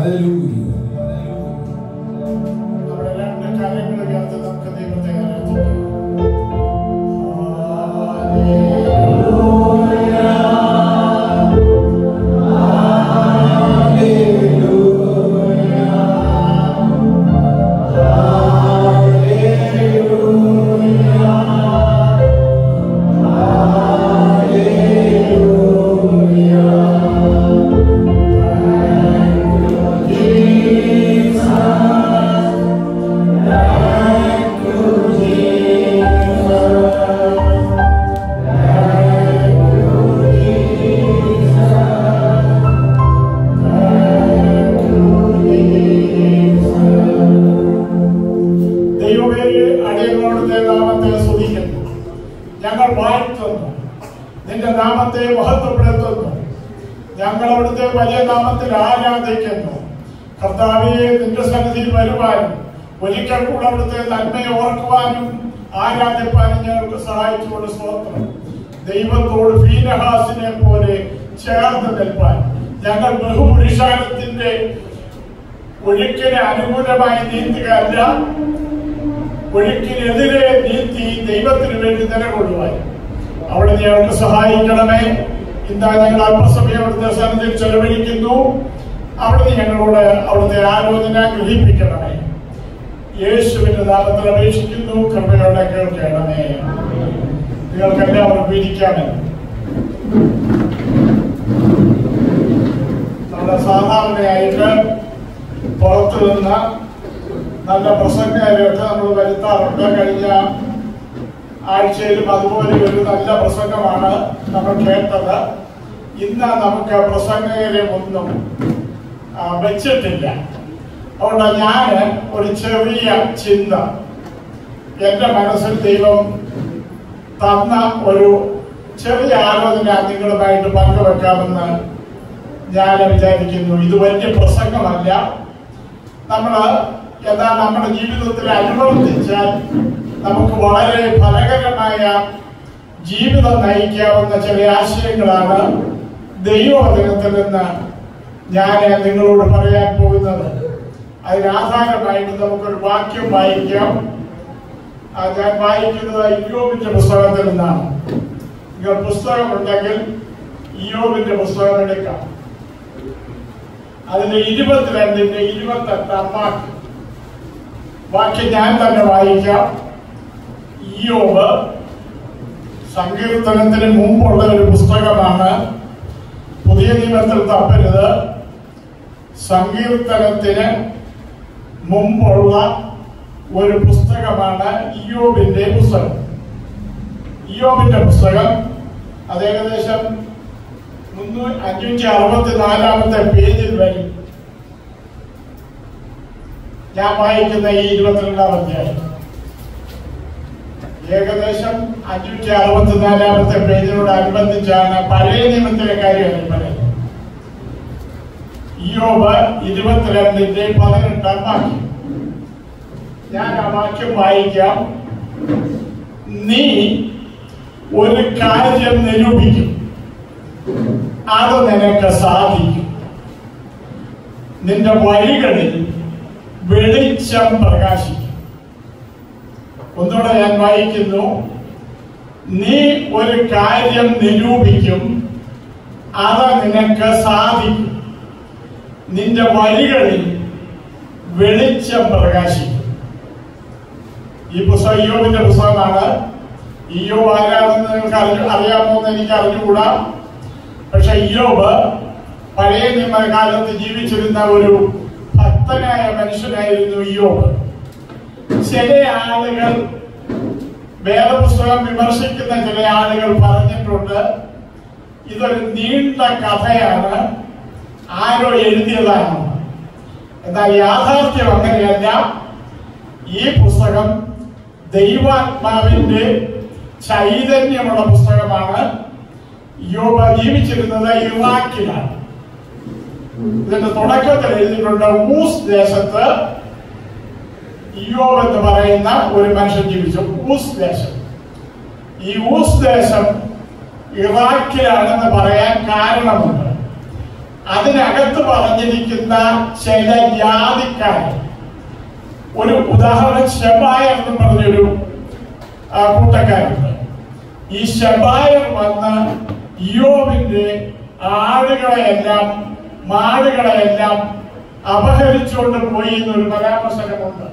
Hallelujah നമ്മുടെ രണ്ട് കാര്യങ്ങൾ ഉയർത്തി നമുക്ക് ദൈവത്തെ ആരാധിക്കാം. ദൈവമേ അടിയങ്ങളുടെ നാമത്തെ സ്തുതിക്കുന്നു ഞങ്ങൾ വാഴ്ത്തുന്നു നിന്റെ നാമത്തെ മഹത്വപ്പെടുത്തുന്നു ഞങ്ങൾ അവിടുത്തെ വലിയ നാമത്തിൽ ആരാധിക്കുന്നു കർത്താവെ നിന്റെ സന്നിധിയിൽ വരുവാനും ഒരിക്കൽ കൂടെ അവിടുത്തെ നന്മയെ ഓർക്കുവാനും ആരാധിപ്പാനും ഞങ്ങൾക്ക് സഹായിച്ചുകൊണ്ട് സ്തോത്രം ദൈവത്തോട് ഫീനഹാസിനെ പോലെ ചേർന്ന് നിൽപ്പാൻ ഞങ്ങൾ ബഹുപുരുഷാരത്തിന്റെ ഒഴുക്കിന് അനുകൂലമായി നീന്തുകയല്ല ഒഴുക്കിനെതിരെ നീന്തി ദൈവത്തിന് വേണ്ടി നിലകൊള്ളുവാൻ അവിടെ ഞങ്ങൾക്ക് സഹായിക്കണമേ ഇന്നാ ഞങ്ങൾ അല്പസമയം അവിടുത്തെ സന്നിധിയിൽ ചെലവഴിക്കുന്നു അവിടുന്ന് ഞങ്ങളോട് അവിടുത്തെ ആലോചന ഗ്രഹിപ്പിക്കണമേ യേശുവിന്റെ നാമത്തിൽ അപേക്ഷിക്കുന്നു കൃപയോടെ കേൾക്കണമേ നിങ്ങൾക്ക് എല്ലാവർക്കും ഇരിക്കാമേ നമ്മുടെ സാധാരണയായിട്ട് പുറത്തു നിന്ന് നല്ല പ്രസംഗകരെയൊക്കെ നമ്മൾ വരുത്താറുണ്ട് കഴിഞ്ഞ ആഴ്ചയിലും അതുപോലെ ഒരു നല്ല പ്രസംഗമാണ് നമ്മൾ കേട്ടത് ഇന്ന് നമുക്ക് പ്രസംഗകരെ ഒന്നും ആ, വെച്ചിട്ടില്ല അതുകൊണ്ട് ഞാൻ ഒരു ചെറിയ ചിന്ത എൻ്റെ മനസ്സിൽ ദൈവം തന്ന ഒരു ചെറിയ ആലോചന നിങ്ങളുമായിട്ട് പങ്കുവെക്കാമെന്ന് ഞാൻ വിചാരിക്കുന്നു ഇത് വലിയ പ്രസംഗമല്ല നമ്മൾ എന്താ നമ്മുടെ ജീവിതത്തിൽ അനുവർത്തിച്ചാൽ നമുക്ക് വളരെ ഫലകരമായ ജീവിതം നയിക്കാവുന്ന ചില ആശയങ്ങളാണ് ദൈവവചനത്തിൽ നിന്ന് ഞാൻ നിങ്ങളോട് പറയാൻ പോകുന്നത് അതിനാധാരമായിട്ട് നമുക്കൊരു വാക്യം വായിക്കാം ആ, ഞാൻ വായിക്കുന്നത് ഇയോബിന്റെ പുസ്തകത്തിൽ നിന്നാണ് നിങ്ങൾ പുസ്തകം ഉണ്ടെങ്കിൽ ഇയോബിന്റെ പുസ്തകം എടുക്കാം അതിന്റെ ഇരുപത്തിരണ്ടിന്റെ ഇരുപത്തെട്ടാം വാക്യം വാക്യം ഞാൻ തന്നെ വായിക്കാം ഇയോബ് സങ്കീർത്തനത്തിന് മുമ്പുള്ള ഒരു പുസ്തകമാണ് പുതിയ നിയമത്തിൽ തപ്പരുത് സങ്കീർത്തനത്തിന് മുമ്പുള്ള ഒരു പുസ്തകമാണ് ഇയോബിന്റെ പുസ്തകം ഇയോബിന്റെ പുസ്തകം അത് ഏകദേശം മുന്നൂ അഞ്ഞൂറ്റി അറുപത്തിനാലാമത്തെ പേജിൽ വരും ഞാൻ വായിക്കുന്ന ഈ ഇരുപത്തിരണ്ടാം അധ്യായം ഏകദേശം അഞ്ഞൂറ്റി അറുപത്തിനാലാമത്തെ പേജിനോട് അനുബന്ധിച്ചാണ് പഴയ നിയമത്തിലെ കാര്യമാണ് പറയുന്നത് ഇയോബ് ഇരുപത്തിരണ്ടിന്റെ പതിനെട്ടാം വാക്യം ഞാൻ ആ വാക്യം വായിക്കാം നീ ഒരു കാര്യം നിരൂപിക്കും അത് നിനക്ക് സാധിക്കും നിന്റെ വഴികളിൽ വെളിച്ചം പ്രകാശിക്കും ഒന്നുകൂടെ ഞാൻ വായിക്കുന്നു നീ ഒരു കാര്യം നിരൂപിക്കും അത് നിനക്ക് സാധിക്കും നിന്റെ വഴികളിൽ വെളിച്ചം പ്രകാശിക്കും ഈ പുസ്തകം ഇയോബിന്റെ പുസ്തകമാണ് ഇയോബ് ആരാണെന്ന് നിങ്ങൾക്ക് അറിഞ്ഞു അറിയാമോ എന്ന് എനിക്ക് അറിഞ്ഞുകൂടാ പക്ഷെ ഇയോബ് പഴയ നിയമകാലത്ത് ജീവിച്ചിരുന്ന ഒരു ഭക്തനായ മനുഷ്യനായിരുന്നു ഇയോബ് ചില ആളുകൾ വേദപുസ്തകം വിമർശിക്കുന്ന ചില ആളുകൾ പറഞ്ഞിട്ടുണ്ട് ഇതൊരു നീണ്ട കഥയാണ് ആരോ എഴുതിയതാണ് എന്നാൽ യാഥാർത്ഥ്യം അങ്ങനെയല്ല ഈ പുസ്തകം ദൈവാത്മാവിന്റെ ചൈതന്യമുള്ള പുസ്തകമാണ് യോബ ജീവിച്ചിരുന്നത് ഇറാഖിലാണ് ഇതിന്റെ തുടക്കത്തിൽ എഴുതിയിട്ടുണ്ട് ഊസ് ദേശത്ത് ഇയോബ് എന്ന് പറയുന്ന ഒരു മനുഷ്യൻ ജീവിച്ചു ഊസ് ദേശം ഈ ഊസ് ദേശം ഇറാഖിലാണെന്ന് പറയാൻ കാരണമുണ്ട് അതിനകത്ത് പറഞ്ഞിരിക്കുന്ന ചില ജാതിക്കാർ ഒരു ഉദാഹരണം ശബായ എന്ന് പറഞ്ഞൊരു ആ, കൂട്ടക്കാരുണ്ട് ഈ ശബായർ വന്ന് യോബിന്റെ ആടുകളെയെല്ലാം മാടുകളെയെല്ലാം അപഹരിച്ചുകൊണ്ട് പോയി എന്നൊരു പരാമർശനമുണ്ട്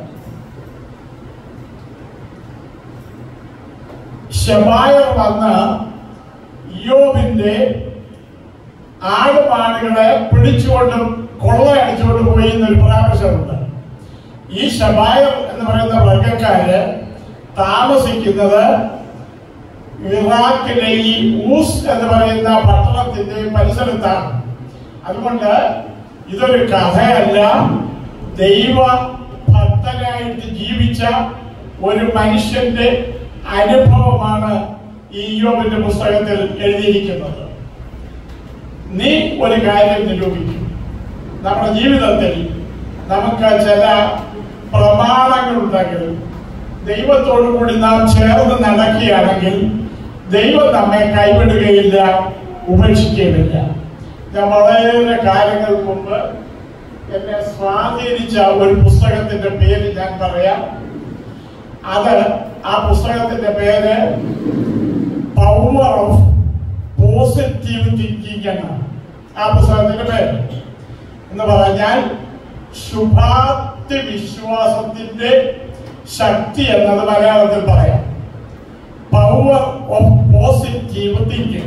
ശബായർ വന്ന് യോബിന്റെ ആടുമാടുകളെ പിടിച്ചുകൊണ്ട് കൊള്ളയടിച്ചുകൊണ്ട് പോയി എന്നൊരു പരാമർശമുണ്ട് ഈ ശബായർ എന്ന് പറയുന്ന വർഗക്കാര് താമസിക്കുന്നത് ഇറാഖിലെ ഈ ഊസ് എന്ന് പറയുന്ന പട്ടണത്തിന്റെ പരിസരത്താണ് അതുകൊണ്ട് ഇതൊരു കഥയല്ല ദൈവ ഭക്തനായിട്ട് ജീവിച്ച ഒരു മനുഷ്യന്റെ അനുഭവമാണ് ഈ യോബിന്റെ പുസ്തകത്തിൽ എഴുതിയിരിക്കുന്നത് നീ ഒരു കാര്യം നിരൂപിക്കും നമ്മുടെ ജീവിതത്തിൽ നമുക്ക് ചില പ്രമാണങ്ങളുണ്ടെങ്കിൽ ദൈവത്തോടു കൂടി നാം ചേർന്ന് നടക്കുകയാണെങ്കിൽ ദൈവം നമ്മെ കൈവിടുകയില്ല ഉപേക്ഷിക്കുകയുമില്ല ഞാൻ വളരെ കാലങ്ങൾക്ക് മുമ്പ് എന്നെ സ്വാധീനിച്ച ഒരു പുസ്തകത്തിന്റെ പേര് ഞാൻ പറയാം അത് ആ പുസ്തകത്തിന്റെ പേര് പവർ ഓഫ് പോസിറ്റീവ് തിങ്കിങ് എന്നാണ് ആ പുസ്തകത്തിന്റെ പേര് എന്ന് പറഞ്ഞാൽ ശുഭാപ്തി വിശ്വാസത്തിന്റെ ശക്തി എന്നത് മലയാളത്തിൽ പറയാം പവർ ഓഫ് പോസിറ്റീവ് തിങ്കിങ്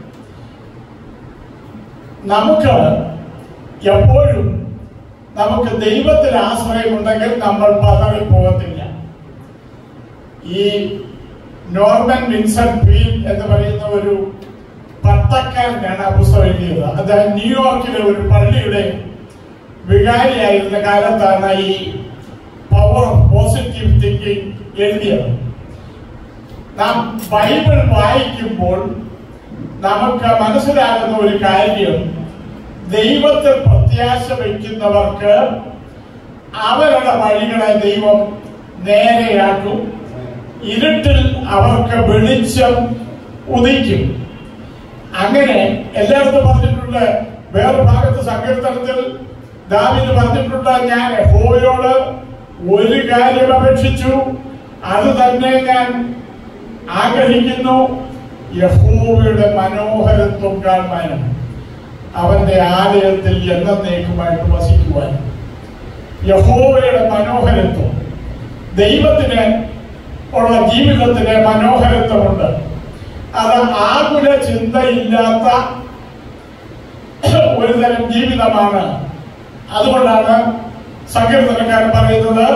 നമുക്ക് എപ്പോഴും നമുക്ക് ദൈവത്തിൽ ആശ്രയമുണ്ടെങ്കിൽ നമ്മൾ പതറി പോകത്തില്ല ഈ നോർമൻ വിൻസെന്റ് പീൽ എന്ന് പറയുന്ന ഒരു പട്ടക്കാരനാണ് ആ പുസ്തകം എഴുതിയത് അത് ന്യൂയോർക്കിലെ ഒരു പള്ളിയുടെ വികാരിയായിരുന്ന കാലത്താണ് ഈ പവർ ഓഫ് പോസിറ്റീവ് തിങ്കിങ് എഴുതിയത് നാം ബൈബിൾ വായിക്കുമ്പോൾ നമുക്ക് മനസ്സിലാകുന്ന ഒരു കാര്യം ദൈവത്തിൽ പ്രത്യാശ വയ്ക്കുന്നവർക്ക് അവരുടെ വഴികളെ ദൈവം നേരെയാക്കും ഇരുട്ടിൽ അവർക്ക് വെളിച്ചം ഉദിക്കും അങ്ങനെ എല്ലായിടത്തും പറഞ്ഞിട്ടുണ്ട് വേറെ ഭാഗത്ത് സങ്കീർത്തനത്തിൽ ദാവിദ് പറഞ്ഞിട്ടുണ്ട് ഞാൻ യഹോവയോട് ഒരു കാര്യം അപേക്ഷിച്ചു അത് തന്നെ ഞാൻ ആഗ്രഹിക്കുന്നു യഹോവയുടെ മനോഹരത്വം കാണുവാനും അവന്റെ ആലയത്തിൽ എന്നേക്കുമായിട്ട് വസിക്കുവാൻ യഹോവയുടെ മനോഹരത്വം ദൈവത്തിന് ഉള്ള ജീവിതത്തിന് മനോഹരത്വമുണ്ട് അത് ആകുല ചിന്തയില്ലാത്ത ഒരു തരം ജീവിതമാണ് അതുകൊണ്ടാണ് സങ്കീർത്തനക്കാരൻ പറയുന്നത്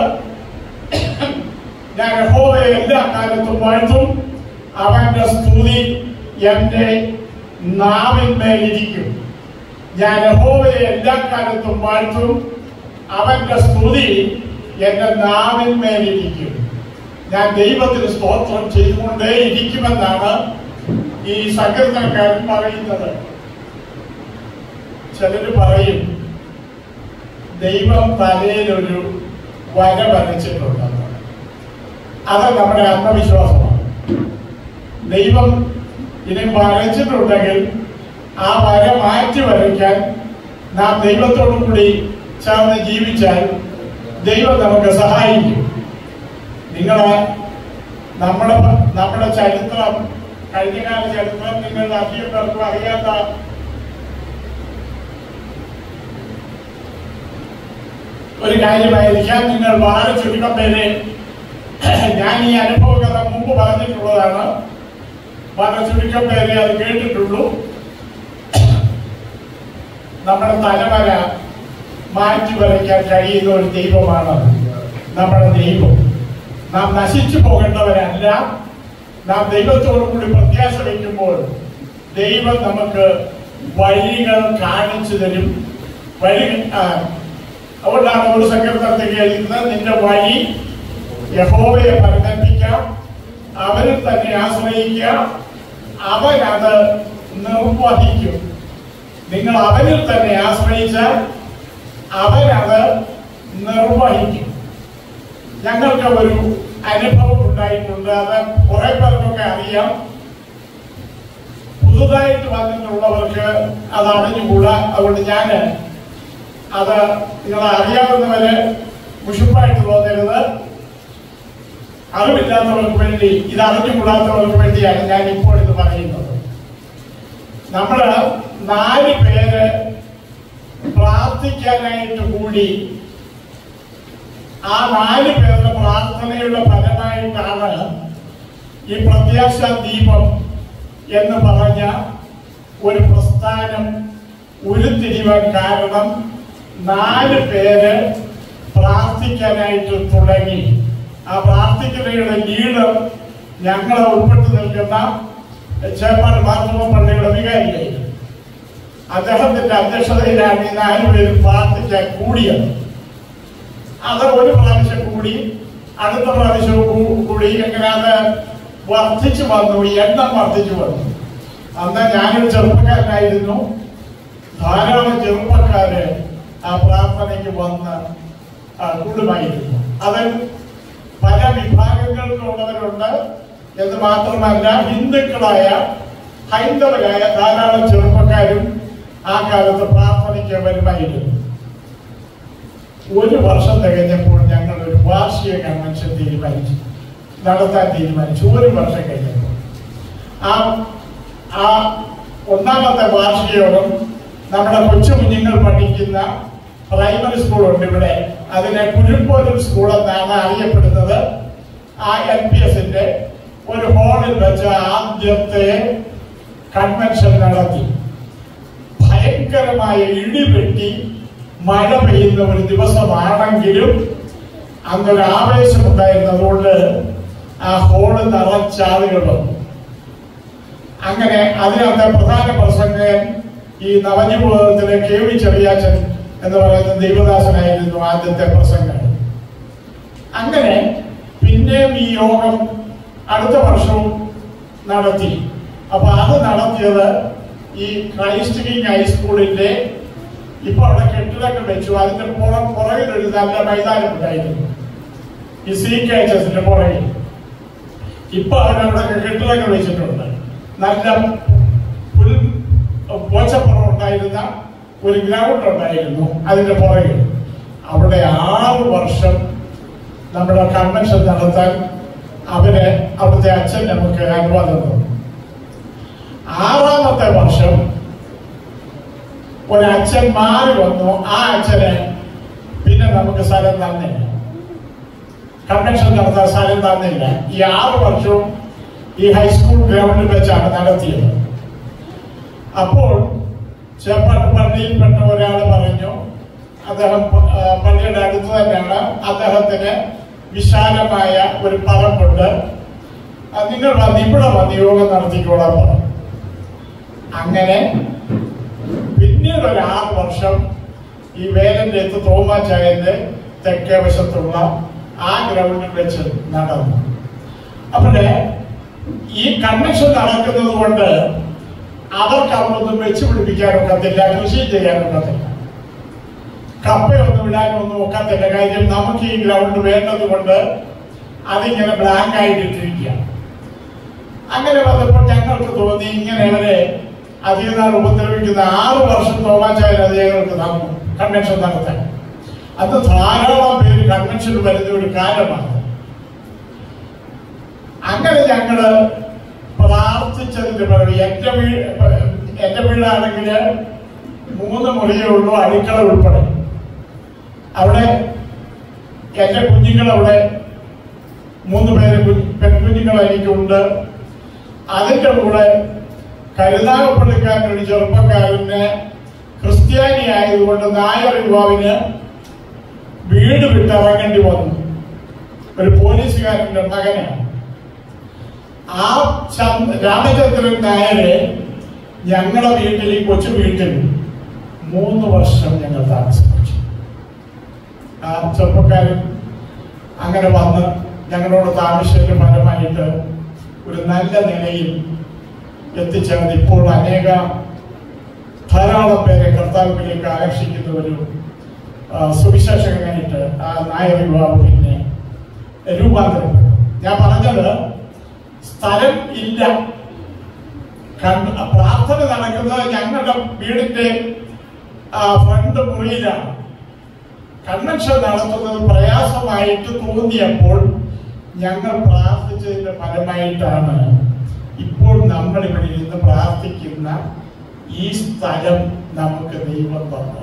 ഞാൻ യഹോവയെ എല്ലാ കാലത്തും വാഴ്ത്തും അവന്റെ സ്തുതി എന്റെ നാവിന്മേലിരിക്കും ഞാൻ യഹോവയെ എല്ലാ കാലത്തും വാഴ്ത്തും അവന്റെ സ്തുതി എന്റെ നാവിന്മേലിരിക്കും ഞാൻ ദൈവത്തിന് സ്തോത്രം ചെയ്തുകൊണ്ടേ ഇരിക്കുമെന്നാണ് ഈ സങ്കീർത്തനക്കാരൻ പറയുന്നത് ചിലര് പറയും ദൈവം തലയിലൊരു വര വരച്ചിട്ടുണ്ടെന്ന് അത് നമ്മുടെ ആത്മവിശ്വാസമാണ് ദൈവം ഇനി വരച്ചിട്ടുണ്ടെങ്കിൽ ആ വര മാറ്റി വരയ്ക്കാൻ നാം ദൈവത്തോടു കൂടി ചേർന്ന് ജീവിച്ചാൽ ദൈവം നമുക്ക് സഹായിക്കും നിങ്ങളെ നമ്മുടെ നമ്മുടെ ചരിത്രം കഴിഞ്ഞകാല ചരിത്രം നിങ്ങൾ അധികം പേർക്കും അറിയാത്ത ഒരു കാര്യമായിരിക്കാം നിങ്ങൾ വളരെ ചുരുക്കം പേരെ ഞാൻ ഈ അനുഭവകഥ മുമ്പ് പറഞ്ഞിട്ടുള്ളതാണ് വളരെ ചുരുക്കം പേരെ അത് കേട്ടിട്ടുള്ളൂ നമ്മുടെ തലവര മാറ്റി വരയ്ക്കാൻ കഴിയുന്ന ഒരു ദൈവമാണ് നമ്മുടെ ദൈവം നാം നശിച്ചു പോകേണ്ടവരല്ല നാം ദൈവത്തോടു കൂടി പ്രത്യാശ വയ്ക്കുമ്പോൾ ദൈവം നമുക്ക് വഴികൾ കാണിച്ചു തരും വഴി ആ, അതുകൊണ്ടാണ് ഒരു സങ്കീർത്തനത്തിൽ എഴുതുന്നത് നിന്റെ വഴി യഹോവയെ പരിഗണിക്കാം അവരിൽ തന്നെ ആശ്രയിക്കുക അവരത് നിർവഹിക്കും നിങ്ങൾ അവരിൽ തന്നെ ആശ്രയിച്ചാൽ അവരത് നിർവഹിക്കും ഞങ്ങൾക്ക് ഒരു അനുഭവം ഉണ്ടായിട്ടുണ്ട് അത് കുറെ പേർക്കൊക്കെ അറിയാം പുതുതായിട്ട് വന്നിട്ടുള്ളവർക്ക് അത് അറിഞ്ഞുകൂടാ അതുകൊണ്ട് ഞാൻ അത് നിങ്ങൾ അറിയാവുന്നവര് മുഷിപ്പായിട്ട് തോന്നരുത് അറിവില്ലാത്തവർക്ക് വേണ്ടി ഇത് അറിഞ്ഞുകൂടാത്തവർക്ക് വേണ്ടിയാണ് ഞാൻ ഇപ്പോൾ ഇത് പറയുന്നത് നമ്മള് നാല് പേര് പ്രാർത്ഥിക്കാനായിട്ട് കൂടി ആ നാല് പേരുടെ പ്രാർത്ഥനയുടെ ഫലമായിട്ടാണ് ഈ പ്രത്യാശ ദീപം എന്ന് പറഞ്ഞ ഒരു പ്രസ്ഥാനം ഉരുത്തിരിവാൻ കാരണം നാല് പേര് പ്രാർത്ഥിക്കാനായിട്ട് തുടങ്ങി ആ പ്രാർത്ഥിക്കുന്നവരുടെ ലീഡർ ഞങ്ങളെ ഉൾപ്പെട്ടു നിൽക്കുന്ന ചേപ്പാട് മാർത്തമ പള്ളിയുടെ വികാരിയായിരുന്നു അദ്ദേഹത്തിന്റെ അധ്യക്ഷതയിലാണ് ഈ നാലുപേരും പ്രാർത്ഥിക്കാൻ കൂടിയത് അത് ഒരു പ്രാവശ്യം കൂടി അടുത്ത പ്രാവശ്യവും കൂ- കൂടി എങ്ങനെ അത് വർദ്ധിച്ചു വന്നു എണ്ണം വർദ്ധിച്ചു വന്നു അന്ന് ഞാനൊരു ചെറുപ്പക്കാരനായിരുന്നു ധാരാളം ചെറുപ്പക്കാര് ആ പ്രാർത്ഥനയ്ക്ക് വന്ന് ആ, കൂടുമായിരുന്നു അത് പല വിഭാഗങ്ങളിലുള്ളവരുണ്ട് എന്ന് മാത്രമല്ല ഹിന്ദുക്കളായ ഹൈന്ദവരായ ധാരാളം ചെറുപ്പക്കാരും ആ കാലത്ത് പ്രാർത്ഥനയ്ക്ക് വരുമായിരുന്നു ഒരു വർഷം തികഞ്ഞപ്പോൾ ഞങ്ങൾ ഒരു വാർഷിക കൺവെൻഷൻ തീരുമാനിച്ചു നടത്താൻ തീരുമാനിച്ചു ഒരു വർഷം കഴിഞ്ഞപ്പോൾ ആ ആ ഒന്നാമത്തെ വാർഷിക യോഗം നമ്മുടെ കൊച്ചു കുഞ്ഞുങ്ങൾ പഠിക്കുന്ന പ്രൈമറി സ്കൂളുണ്ട് ഇവിടെ അതിനെ കുരുപ്പോലൂർ സ്കൂൾ എന്നാണ് അറിയപ്പെടുന്നത് ആ എൽ പി എസിന്റെ ഒരു ഹാളിൽ വെച്ച ആദ്യത്തെ കൺവെൻഷൻ നടത്തി ഭയങ്കരമായ ഇടിവെട്ടി മഴ പെയ്യുന്ന ഒരു ദിവസമാണെങ്കിലും അന്നൊരു ആവേശമുണ്ടായിരുന്നതുകൊണ്ട് ആ ഹോള് നിറച്ചാളുകൾ വന്നു അങ്ങനെ അതിനകത്തെ പ്രധാന പ്രസംഗകൻ ഈ നവജീവിതത്തിലെ കെ വി ചെറിയാച്ചൻ എന്ന് പറയുന്ന ദൈവദാസനായിരുന്നു ആദ്യത്തെ പ്രസംഗം അങ്ങനെ പിന്നെയും ഈ യോഗം അടുത്ത വർഷവും നടത്തി അപ്പൊ അത് നടത്തിയത് ഈ ക്രൈസ്റ്റ് കിങ് ഹൈസ്കൂളിന്റെ ഇപ്പൊ അവിടെ കെട്ടിടങ്ങൾ വെച്ചു അതിന്റെ പുറം പുറകിൽ ഒരു നല്ല മൈതാനം ഉണ്ടായിരുന്നു ഈ സി കെ എച്ച് എസിന്റെ പുറകിൽ ഇപ്പൊ അവരവിടെ കെട്ടിടങ്ങൾ വെച്ചിട്ടുണ്ട് നല്ല പുൽ പോച്ചപ്പുറം ഉണ്ടായിരുന്ന ഒരു ഗ്രൗണ്ട് ഉണ്ടായിരുന്നു അതിന്റെ പുറകിൽ അവിടെ ആറ് വർഷം നമ്മുടെ കൺവെൻഷൻ നടത്താൻ അവര് അവിടുത്തെ അച്ഛൻ നമുക്ക് അനുവാദം തന്നു ആറാമത്തെ വർഷം ഒരച്ഛൻ മാറി വന്നു ആ അച്ഛന് പിന്നെ നമുക്ക് സ്ഥലം തന്നില്ല കൺവെൻഷൻ നടത്താൻ സ്ഥലം തന്നില്ല ഈ ആറ് വർഷവും ഈ ഹൈസ്കൂൾ ഗ്രൗണ്ടിൽ വെച്ചാണ് നടത്തിയത് അപ്പോൾ ചേപ്പാട്ട് പള്ളിയിൽപ്പെട്ട ഒരാൾ പറഞ്ഞു അദ്ദേഹം ആ, പള്ളിയുടെ അടുത്ത് തന്നെയാണ് അദ്ദേഹത്തിന് വിശാലമായ ഒരു പറമ്പുണ്ട് ആ, നിങ്ങൾ വന്ന് ഇവിടെ വന്ന് യോഗം നടത്തിക്കോളാൻ പറഞ്ഞു അങ്ങനെ പിന്നീട് ഒരു ആറ് വർഷം ഈ വേലന്റെ എത്ത് തോമാച്ചായന്റെ തെക്കേ വശത്തുള്ള ആ ഗ്രൗണ്ടിൽ വെച്ച് നടന്നു അവിടെ ഈ കൺവെൻഷൻ നടക്കുന്നത് കൊണ്ട് അവർക്ക് അവിടൊന്നും വെച്ച് പിടിപ്പിക്കാനൊക്കത്തില്ല കൃഷി ചെയ്യാനൊക്കത്തില്ല കപ്പയൊന്നും ഇടാനൊന്നും ഒക്കത്തില്ല കാര്യം നമുക്ക് ഈ ഗ്രൗണ്ട് വേണ്ടത് കൊണ്ട് അതിങ്ങനെ ബ്ലാങ്ക് ആയിട്ട് ഇട്ടിരിക്കുക അങ്ങനെ വന്നപ്പോൾ ഞങ്ങൾക്ക് തോന്നി ഇങ്ങനെ അവരെ അധികം നാൾ ഉപദ്രവിക്കുന്ന ആറ് വർഷം തോമാച്ചായ അത് ഞങ്ങൾക്ക് തന്നു കൺവെൻഷൻ നടത്താൻ അത് ധാരാളം പേര് കൺവെൻഷൻ വരുന്ന ഒരു കാലമാണ് അങ്ങനെ ഞങ്ങള് പ്രാർത്ഥിച്ചതിന്റെ പിറകെ എന്റെ വീട് എന്റെ വീടാണെങ്കിൽ മൂന്ന് മുറിയേ ഉള്ളൂ അടുക്കള ഉൾപ്പെടെ അവിടെ എന്റെ കുഞ്ഞുങ്ങൾ അവിടെ മൂന്ന് പേര് കുഞ്ഞ് പെൺകുഞ്ഞുങ്ങൾ എനിക്കുണ്ട് അതിന്റെ കൂടെ കരുനാഗപ്പള്ളിക്കാരൻ ഒരു ചെറുപ്പക്കാരന് ക്രിസ്ത്യാനി ആയതുകൊണ്ട് നായർ യുവാവിന് വീട് വിട്ടിറങ്ങേണ്ടി വന്നു ഒരു പോലീസുകാരന്റെ മകനാണ് ആ ചന്ദ് രാമചന്ദ്രൻ നായരെ ഞങ്ങളുടെ വീട്ടിൽ ഈ കൊച്ചു വീട്ടിൽ മൂന്ന് വർഷം ഞങ്ങൾ താമസിപ്പിച്ചു ആ ചെറുപ്പക്കാരൻ അങ്ങനെ വന്ന് ഞങ്ങളോട് താമസിച്ചതിന്റെ ഫലമായിട്ട് ഒരു നല്ല നിലയിൽ എത്തിച്ചേർന്ന് ഇപ്പോൾ അനേക ധാരാളം പേരെ കർത്താവിലേക്ക് ആകർഷിക്കുന്ന ഒരു ആ, സുവിശേഷകനായിട്ട് ആ നായർ യുവാവ് പിന്നെ രൂപാന്തരപ്പെട്ടു ഞാൻ പറഞ്ഞത് സ്ഥലം ഇല്ല കണ്ട് പ്രാർത്ഥന നടക്കുന്നത് ഞങ്ങളുടെ വീടിന്റെ ആ, ഫ്രണ്ട് മുറിയിലാണ് കൺവെൻഷൻ നടത്തുന്നത് പ്രയാസമായിട്ട് തോന്നിയപ്പോൾ ഞങ്ങൾ പ്രാർത്ഥിച്ചതിന്റെ ഫലമായിട്ടാണ് ഇപ്പോൾ നമ്മൾ ഇവിടെ ഇരുന്ന് പ്രാർത്ഥിക്കുന്ന ഈ സ്ഥലം നമുക്ക് ദൈവം തന്നത്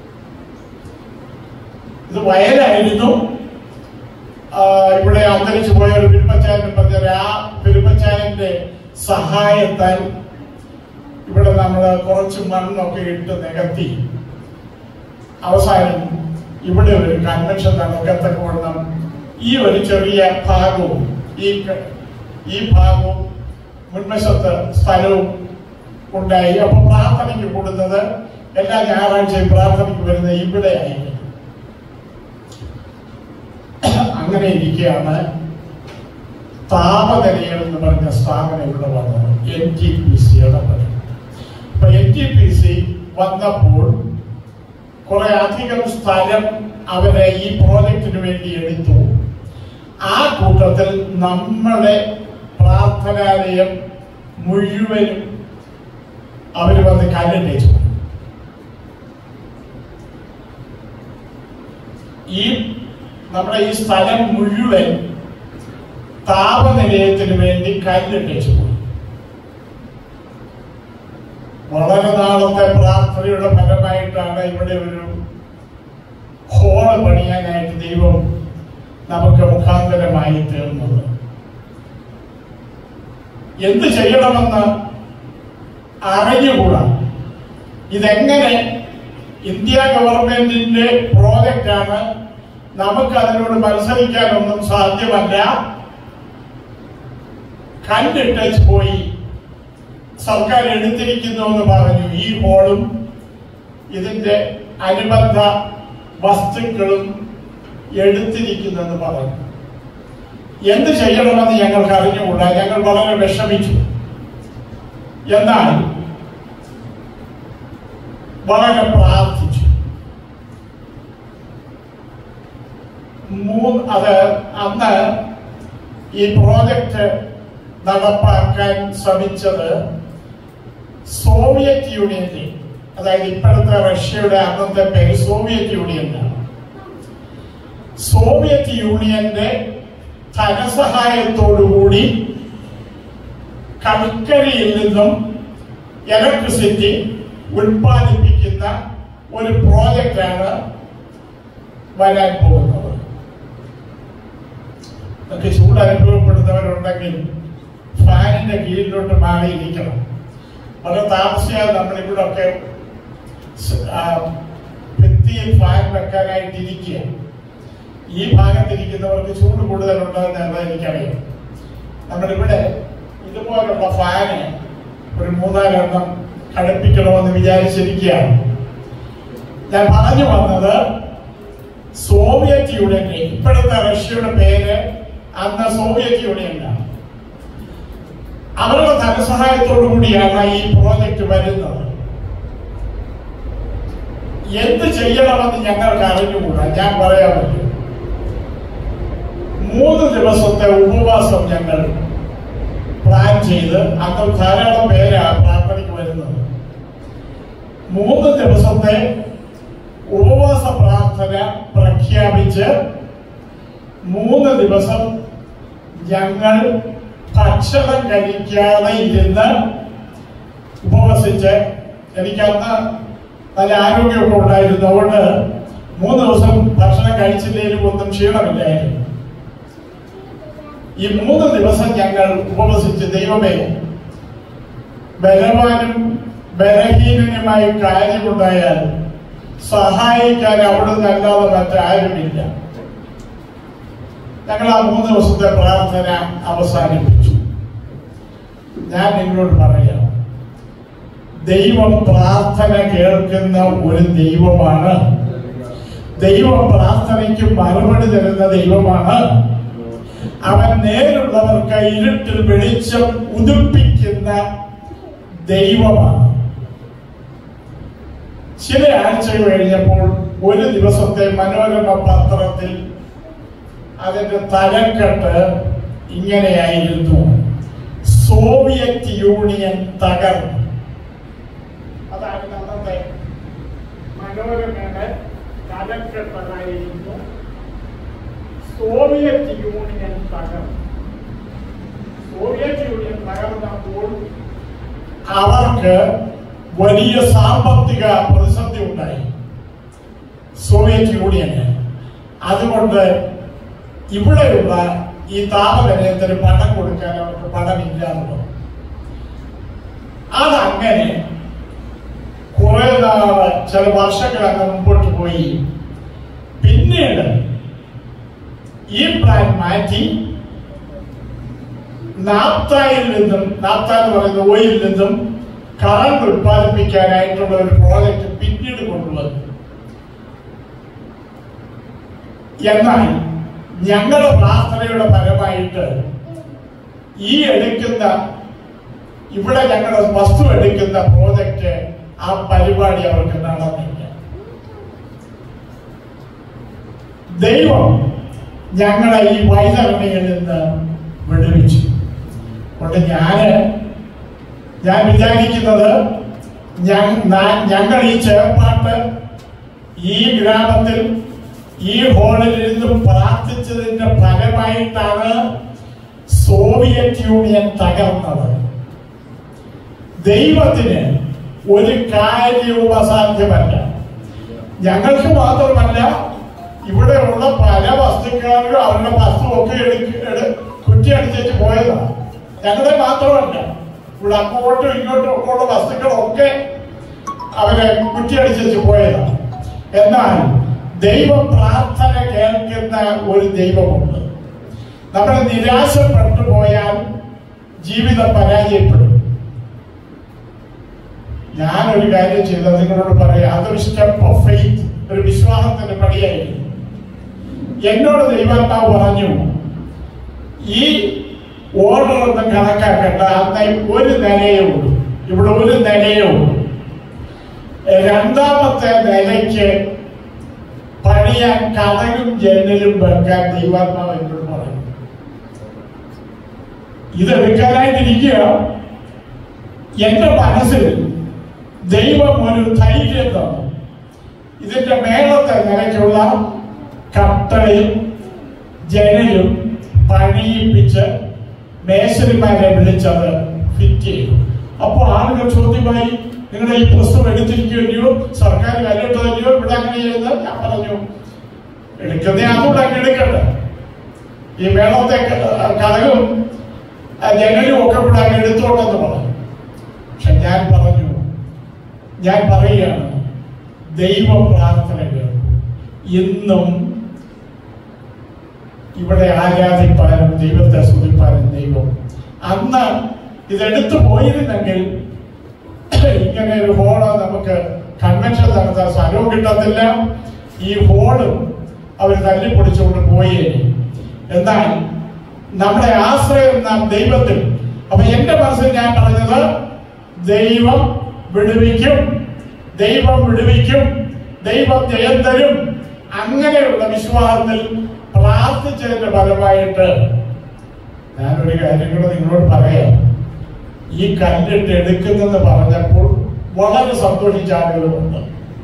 ഇത് വയലായിരുന്നു ആ, ഇവിടെ അന്തരിച്ചു പോയ ഒരു പെരുമച്ചായനെ പറഞ്ഞ ആ പെരുമച്ചായന്റെ സഹായത്താൽ ഇവിടെ നമ്മൾ കുറച്ച് മണ്ണൊക്കെ ഇട്ട് നികത്തി അവസാനം ഇവിടെ ഒരു കൺവെൻഷൻ നടക്കത്തക്കവണ്ണം ഈ ഒരു ചെറിയ ഭാഗവും ഈ ക- ഈ ഭാഗവും മുൻവശത്ത് സ്ഥലവും ഉണ്ടായി അപ്പൊ പ്രാർത്ഥനയ്ക്ക് കൂടുന്നത് എല്ലാ ഞായറാഴ്ചയും പ്രാർത്ഥനയ്ക്ക് വരുന്നത് ഇവിടെ ആയിരുന്നു അങ്ങനെ ഇരിക്കുകയാണ് താപനിലയം എന്ന് പറഞ്ഞ സ്ഥാപനം ഇവിടെ വന്നത് എൻ ടി പി സിയുടെ അപ്പൊ എൻ ടി പി സി വന്നപ്പോൾ കുറെ അധികം സ്ഥലം അവരെ ഈ പ്രോജക്റ്റിന് വേണ്ടി എടുത്തു ആ കൂട്ടത്തിൽ നമ്മുടെ പ്രാർത്ഥനാലയം മുഴുവനും അവർ വന്ന് കല്ലിട്ടേച്ചു ഈ നമ്മുടെ ഈ സ്ഥലം മുഴുവൻ താപനിലയത്തിന് വേണ്ടി കല്ലിട്ടേച്ചു പോയി വളരെ നാളത്തെ പ്രാർത്ഥനയുടെ ഫലമായിട്ടാണ് ഇവിടെ ഒരു ഹോള് പണിയാനായിട്ട് ദൈവം നമുക്ക് മുഖാന്തരമായി തീർന്നത് എന്ത് ചെയ്യണമെന്ന് അറിഞ്ഞുകൂടാ ഇതെങ്ങനെ ഇന്ത്യ ഗവൺമെന്റിന്റെ പ്രോജക്റ്റ് ആണ് നമുക്ക് അതിനോട് മത്സരിക്കാനൊന്നും സാധ്യമല്ല കണ്ടിട്ടേച്ച് പോയി സർക്കാർ എടുത്തിരിക്കുന്നു എന്ന് പറഞ്ഞു ഈ ഹോളും ഇതിന്റെ അനുബന്ധ വസ്തുക്കളും എടുത്തിരിക്കുന്നെന്ന് പറഞ്ഞു എന്ത് ചെയ്യണമെന്ന് ഞങ്ങൾക്ക് അറിഞ്ഞുകൂടാ ഞങ്ങൾ വളരെ വിഷമിച്ചു എന്നാൽ വളരെ പ്രാർത്ഥിച്ചു മൂന്ന് അത് അന്ന് ഈ പ്രോജക്റ്റ് നടപ്പാക്കാൻ ശ്രമിച്ചത് സോവിയറ്റ് യൂണിയന്റെ അതായത് ഇപ്പോഴത്തെ റഷ്യയുടെ അന്നത്തെ പേര് സോവിയറ്റ് യൂണിയനാണ് സോവിയറ്റ് യൂണിയന്റെ ധനസഹായത്തോടുകൂടി കൽക്കരിയിൽ നിന്നും ഇലക്ട്രിസിറ്റി ഉൽപ്പാദിപ്പിക്കുന്ന ഒരു പ്രോജക്റ്റാണ് വരാൻ പോകുന്നത് നമുക്ക് ചൂട് അനുഭവപ്പെടുന്നവരുണ്ടെങ്കിൽ ഫാനിന്റെ കീഴിലോട്ട് മാറിയിരിക്കണം വളരെ താമസിയാതെ നമ്മളിവിടെ ഒക്കെ ഭിത്തിയിൽ ഫാൻ വെക്കാനായിട്ട് ഇരിക്കുക ഈ ഭാഗത്തിരിക്കുന്നവർക്ക് ചൂട് കൂടുതലുണ്ടെന്ന് എന്നത് എനിക്കറിയാം നമ്മളിവിടെ ഇതുപോലുള്ള ഫാന് ഒരു മൂന്നാലെണ്ണം ഘടിപ്പിക്കണമെന്ന് വിചാരിച്ചിരിക്കുകയാണ് ഞാൻ പറഞ്ഞു വന്നത് സോവിയറ്റ് യൂണിയന്റെ ഇപ്പോഴത്തെ റഷ്യയുടെ പേര് അന്ന് സോവിയറ്റ് യൂണിയനാണ് അവരുടെ ധനസഹായത്തോടു കൂടിയാണ് ഈ പ്രോജക്റ്റ് വരുന്നത് എന്ത് ചെയ്യണമെന്ന് ഞങ്ങൾക്ക് അറിഞ്ഞുകൂടാ ഞാൻ പറയാൻ പറ്റും മൂന്ന് ദിവസത്തെ ഉപവാസം ഞങ്ങൾ പ്ലാൻ ചെയ്ത് അന്ന് ധാരാളം പേരാ പ്രാർത്ഥനയ്ക്ക് വരുന്നത് മൂന്ന് ദിവസത്തെ ഉപവാസ പ്രാർത്ഥന പ്രഖ്യാപിച്ച് മൂന്ന് ദിവസം ഞങ്ങൾ ഭക്ഷണം കഴിക്കാതെ ഇരുന്ന് ഉപവസിച്ച് എനിക്കന്ന് നല്ല ആരോഗ്യമൊക്കെ ഉണ്ടായിരുന്നു അതുകൊണ്ട് മൂന്ന് ദിവസം ഭക്ഷണം കഴിച്ചില്ലെങ്കിലും ഒന്നും ക്ഷീണമില്ലായിരുന്നു ഈ മൂന്ന് ദിവസം ഞങ്ങൾ ഉപവസിച്ച് ദൈവമേ ബലവാനും ബലഹീനനുമായി കാര്യമുണ്ടായാൽ സഹായിക്കാൻ അവിടുന്ന് അല്ലാതെ മറ്റാരുമില്ല ഞങ്ങൾ ആ മൂന്ന് ദിവസത്തെ പ്രാർത്ഥന അവസാനിപ്പിച്ചു ഞാൻ നിങ്ങളോട് പറയാം ദൈവം പ്രാർത്ഥന കേൾക്കുന്ന ഒരു ദൈവമാണ് ദൈവം പ്രാർത്ഥനയ്ക്ക് മറുപടി തരുന്ന ദൈവമാണ് അവൻ നേരുള്ളവർക്ക് ഇരുട്ടിൽ വെളിച്ചം ഉദിപ്പിക്കുന്ന ദൈവമാണ് ചില ആഴ്ചകൾ കഴിഞ്ഞപ്പോൾ ഒരു ദിവസത്തെ മനോരമ പത്രത്തിൽ അതിന്റെ തലക്കെട്ട് ഇങ്ങനെയായിരുന്നു സോവിയറ്റ് യൂണിയൻ തകർന്നു അതായിരുന്നു അന്നത്തെ മനോരമയുടെ തലക്കെട്ടതായിരുന്നു സോവിയറ്റ് യൂണിയൻ തകർന്നു സോവിയറ്റ് യൂണിയൻ തകർന്നപ്പോൾ അവർക്ക് വലിയ സാമ്പത്തിക പ്രതിസന്ധി ഉണ്ടായി സോവിയറ്റ് യൂണിയന് അതുകൊണ്ട് ഇവിടെയുള്ള ഈ താപനിലയത്തിന് പണം കൊടുക്കാൻ അവർക്ക് പണമില്ലാതെ അതങ്ങനെ കുറെ നാള് ചില വർഷങ്ങളൊക്കെ മുമ്പോട്ട് പോയി പിന്നീട് ഈ പ്ലാൻ മാറ്റി നാപ്തായിൽ നിന്നും നാപ്ത എന്ന് പറയുന്ന ഓയിൽ നിന്നും കറണ്ട് ഉത്പാദിപ്പിക്കാനായിട്ടുള്ള ഒരു പ്രോജക്റ്റ് പിന്നീട് കൊണ്ടുവന്നു എന്നാൽ ഞങ്ങളുടെ പ്രാർത്ഥനയുടെ ഫലമായിട്ട് ഈ എടുക്കുന്ന ഇവിടെ ഞങ്ങളുടെ വസ്തു എടുക്കുന്ന പ്രോജക്റ്റ് ആ പരിപാടി അവർക്ക് നടന്നില്ല ദൈവം ഞങ്ങളെ ഈ വൈതരണിയിൽ നിന്ന് വിടുവിച്ചു അതുകൊണ്ട് ഞാന് ഞാൻ വിചാരിക്കുന്നത് ഞ- നാ- ഞങ്ങൾ ഈ ചേർപ്പാട്ട് ഈ ഗ്രാമത്തിൽ ഈ ഹോളിൽ ഇരുന്ന് പ്രാർത്ഥിച്ചതിന്റെ ഫലമായിട്ടാണ് സോവിയറ്റ് യൂണിയൻ തകർന്നത് ദൈവത്തിന് ഒരു കാര്യവും അസാധ്യമല്ല ഞങ്ങൾക്ക് മാത്രമല്ല ഇവിടെയുള്ള പല വസ്തുക്കളും അവരുടെ വസ്തുവൊക്കെ എടുക്ക എടു- കുറ്റിയടിച്ചേച്ച് പോയതാണ് ഞങ്ങളുടെ മാത്രമല്ല ഇവിടെ അങ്ങോട്ടും ഇങ്ങോട്ടും ഒക്കെ ഉള്ള വസ്തുക്കളൊക്കെ അവരെ കുറ്റിയടിച്ചേച്ച് പോയതാണ് എന്നാൽ ദൈവം പ്രാർത്ഥന കേൾക്കുന്ന ഒരു ദൈവമുണ്ട് നമ്മൾ നിരാശപ്പെട്ടു പോയാൽ ജീവിതം പരാജയപ്പെടും ഞാനൊരു കാര്യം ചെയ്തത് നിങ്ങളോട് പറയാം അതൊരു സ്റ്റെപ്പ് ഓഫ് ഫെയ്ത്ത് ഒരു വിശ്വാസത്തിന്റെ പടിയായിരുന്നു എന്നോട് ദൈവാത്മാവ് പറഞ്ഞു ഈ ഓർഡർ ഒന്നും കണക്കാക്കണ്ട അന്ന് ഒരു നിലയേ ഉള്ളൂ ഇവിടെ ഒരു നിലയേ ഉള്ളൂ രണ്ടാമത്തെ നിലയ്ക്ക് പണിയാൻ കഥകും ജനലും വെക്കാൻ ദൈവാത്മാവ് എന്നോട് പറഞ്ഞു ഇതെടുക്കാനായിട്ടിരിക്കുക എന്റെ മനസ്സിൽ ദൈവം ഒരു ധൈര്യം തന്നു ഇതിന്റെ മേളത്തെ നിലയ്ക്കുള്ള കട്ടളയും ജനലും പണിയിപ്പിച്ച് മേശരിമാരെ വിളിച്ചത് ഫിറ്റ് ചെയ്തു അപ്പോൾ ആളുകൾ ചോദ്യമായി നിങ്ങളുടെ ഈ പുസ്തകം എടുത്തിരിക്കുകയോ സർക്കാർ കല്ലിട്ടതല്ലയോ ഇവിടെ അങ്ങനെ ചെയ്ത് ഞാൻ പറഞ്ഞു എടുക്കുന്നേ അതുകൊണ്ട് അങ്ങ് എടുക്കട്ടെ ഈ മേളത്തെ ക- കടകും ആ ജനലും ഒക്കെ ഇവിടെ അങ്ങ് എടുത്തോട്ടെന്ന് പറഞ്ഞു പക്ഷെ ഞാൻ പറഞ്ഞു ഞാൻ പറയുകയാണ് ദൈവ പ്രാർത്ഥന കേൾക്കും ഇന്നും ഇവിടെ ആരാധിപ്പാനും ദൈവത്തെ സ്തുതിപ്പാനും ദൈവം അന്ന് ഇതെടുത്തു പോയിരുന്നെങ്കിൽ ഇങ്ങനെ ഒരു ഹോള് നമുക്ക് കൺവെൻഷൻ നടത്താൻ സ്ഥലവും കിട്ടത്തില്ല ഈ ഹോളും അവർ തല്ലിപ്പൊടിച്ചുകൊണ്ട് പോയേ എന്നാൽ നമ്മുടെ ആശ്രയം നാം ദൈവത്തിൽ അപ്പൊ എന്റെ മനസ്സിൽ ഞാൻ പറഞ്ഞത് ദൈവം വിടുവിക്കും ദൈവം വിടുവിക്കും ദൈവം ജയം തരും അങ്ങനെയുള്ള വിശ്വാസത്തിൽ പ്രാർത്ഥിച്ചതിന്റെ ഫലമായിട്ട് ഞാനൊരു കാര്യം കൂടെ നിങ്ങളോട് പറയാം ഈ കല്ലിട്ട് എടുക്കുന്നെന്ന് പറഞ്ഞപ്പോൾ വളരെ സന്തോഷിച്ച ആളുകളുമുണ്ട്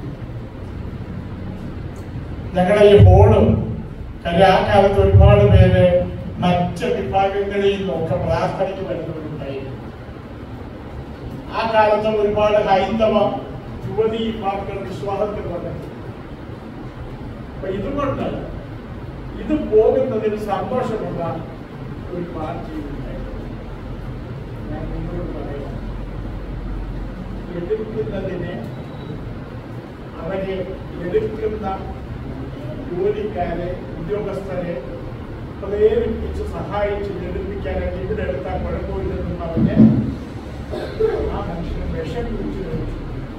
ഞങ്ങളുടെ ഈ ഹോളും കാര്യം ആ കാലത്ത് ഒരുപാട് പേര് മറ്റ് വിഭാഗങ്ങളിൽ നിന്നൊക്കെ പ്രാർത്ഥനയ്ക്ക് വരുന്നവരുണ്ടായിരുന്നു ആ കാലത്ത് ഒരുപാട് ഹൈന്ദവ യുവതി വിഭാഗങ്ങൾ വിശ്വാസത്തിൽ വന്നിട്ടുണ്ട് അപ്പൊ ഇതുകൊണ്ട് ഇത് പോകുന്നതിന് സന്തോഷമുള്ള ഒരു പാർട്ടി ഉണ്ടായിരുന്നു. ഞാൻ നിങ്ങളോട് പറയാം എടുക്കുന്നതിന് അവരെ എടുക്കുന്ന ജോലിക്കാരെ ഉദ്യോഗസ്ഥരെ പ്രേരിപ്പിച്ച് സഹായിച്ച് ലഭിക്കാനായിട്ട് ഇവിടെ എടുത്താൽ കുഴപ്പമില്ലെന്നും പറഞ്ഞ് ആ മനുഷ്യന് വിഷം കുറിച്ച് ലഭിച്ചു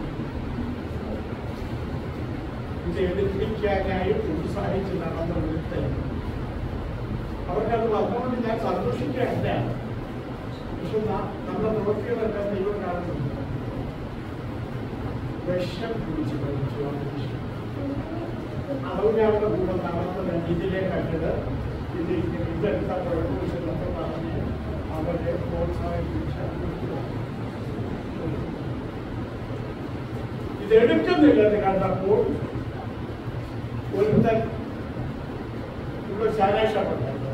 ഇത് എടുപ്പിക്കാനായി ഉത്സാഹിച്ച് നടന്ന ഒരുത്തൻ അവർക്കത് വന്നുകൊണ്ട് ഞാൻ സന്തോഷിക്കുകയല്ല പക്ഷെ നാം നമ്മുടെ പ്രവൃത്തികളെല്ലാം ദൈവം കാണുന്നുണ്ട് വിഷം കുടിച്ച് കഴിച്ചു ആ മനുഷ്യൻ അവരുടെ കൂടെ നടന്നത് ഇതിലെ കണ്ടത് ഇത് ഇങ്ങനെ ഇതെടുത്ത കുഴപ്പമില്ലെന്നൊക്കെ പറഞ്ഞ് അവരെ പ്രോത്സാഹിപ്പിച്ച ഇതെടുക്കുന്നില്ലെന്ന് കണ്ടപ്പോൾ ഒരുത്തൻ ഇവിടെ ചാരായ ഷാപ്പുണ്ടായിരുന്നു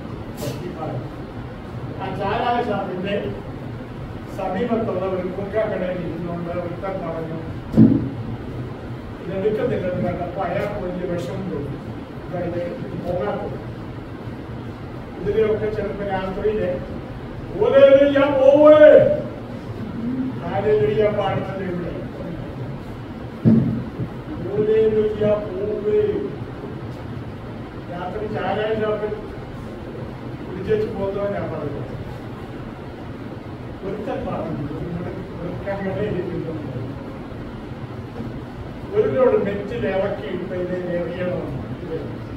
ആ ചാരായ ഷാപ്പിന്റെ സമീപത്തുള്ള ഒരു കുറുക്കാക്കടയിൽ ഇരുന്നുകൊണ്ട് ഒരുത്തൻ പറഞ്ഞു ഇതെടുക്കുന്നില്ലെന്ന് കണ്ടപ്പോൾ അയാൾക്ക് വലിയ വിഷമം തോന്നി അതായത് ഇത് പോകാത്തത് ഇതിലെയൊക്കെ ചിലപ്പോൾ രാത്രിയില് ഓലേലിയ പോവേ ഹാലേലിയ പാടുന്നത് ഇവിടെ ഓലേലിയ പോവേ രാത്രി ചാരായ ഷാപ്പിൽ കുടിച്ചു പോകുന്നവൻ ഞാൻ പറയുന്നത് ഒരുത്തൻ പറഞ്ഞു ഇരിക്കുന്നു ഒരുവരോട് നെറ്റിൽ ഇറക്കിയിട്ട് ഇതിനെ എറിയണമെന്ന് ഇത്.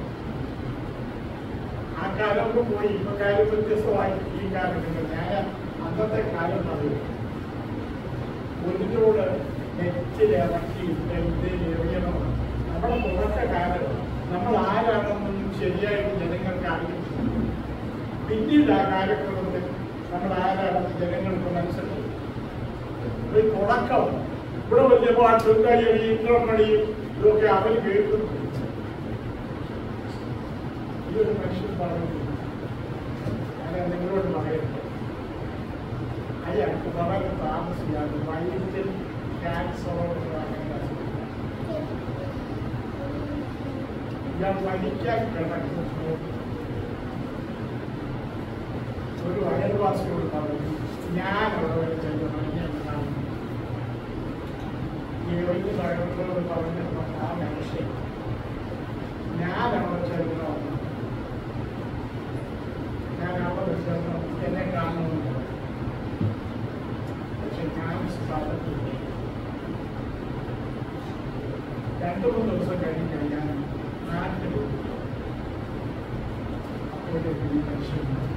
ആ കാലമൊക്കെ പോയി ഇപ്പൊ കാലം വ്യത്യസ്തമായി ഈ കാലഘട്ടത്തിൽ ഞാൻ അന്നത്തെ കാലം പറയും ഒരുവരോട് നെറ്റിൽ ഇറക്കിയിട്ട് ഇതിനെ എറിയണമെന്ന് നമ്മുടെ തുടക്ക കാലം നമ്മൾ ആരാണെന്നൊന്നും ശരിയായിട്ട് ജനങ്ങൾക്ക് അറിയില്ല പിന്നീട് ആ കാലഘട്ടത്തിൽ നമ്മൾ ആരാണെന്ന് ജനങ്ങൾക്ക് മനസ്സിലായി ഒരു തുടക്കം ഇവിടെ വലിയ പാട്ടും കയ്യടിയും ഇന്ദ്രമണിയും ഇതൊക്കെ അവർ കേൾക്കുന്നു ഈ ഒരു മനുഷ്യൻ പറഞ്ഞു ഞാൻ നിങ്ങളോട് പറയട്ടെ അയാൾക്ക് വളരെ താമസിയാതെ വൈദ്യുതി ക്യാൻസറോട് ഞാൻ മരിക്കാൻ കിടക്കുന്നു ഒരു അയൽവാസിയോട് പറഞ്ഞു ഞാൻ അവിടെ വരെ ചെല്ലണം ഞാൻ കാണുന്നു ഈ വലിയ മരണങ്ങളോട് പറഞ്ഞപ്പോൾ ആ മനുഷ്യൻ ഞാൻ അവിടെ ചെല്ലണം ഞാൻ അവിടെ ചെല്ലണം എന്നെ കാണണമെന്ന് പറഞ്ഞു. പക്ഷെ ഞാൻ സ്ഥലത്തില്ല രണ്ടു മൂന്ന് ദിവസം കഴിഞ്ഞ് ഞാൻ നാട്ടിൽ പോയി. അപ്പോഴേക്കും ഈ മനുഷ്യൻ വന്നു.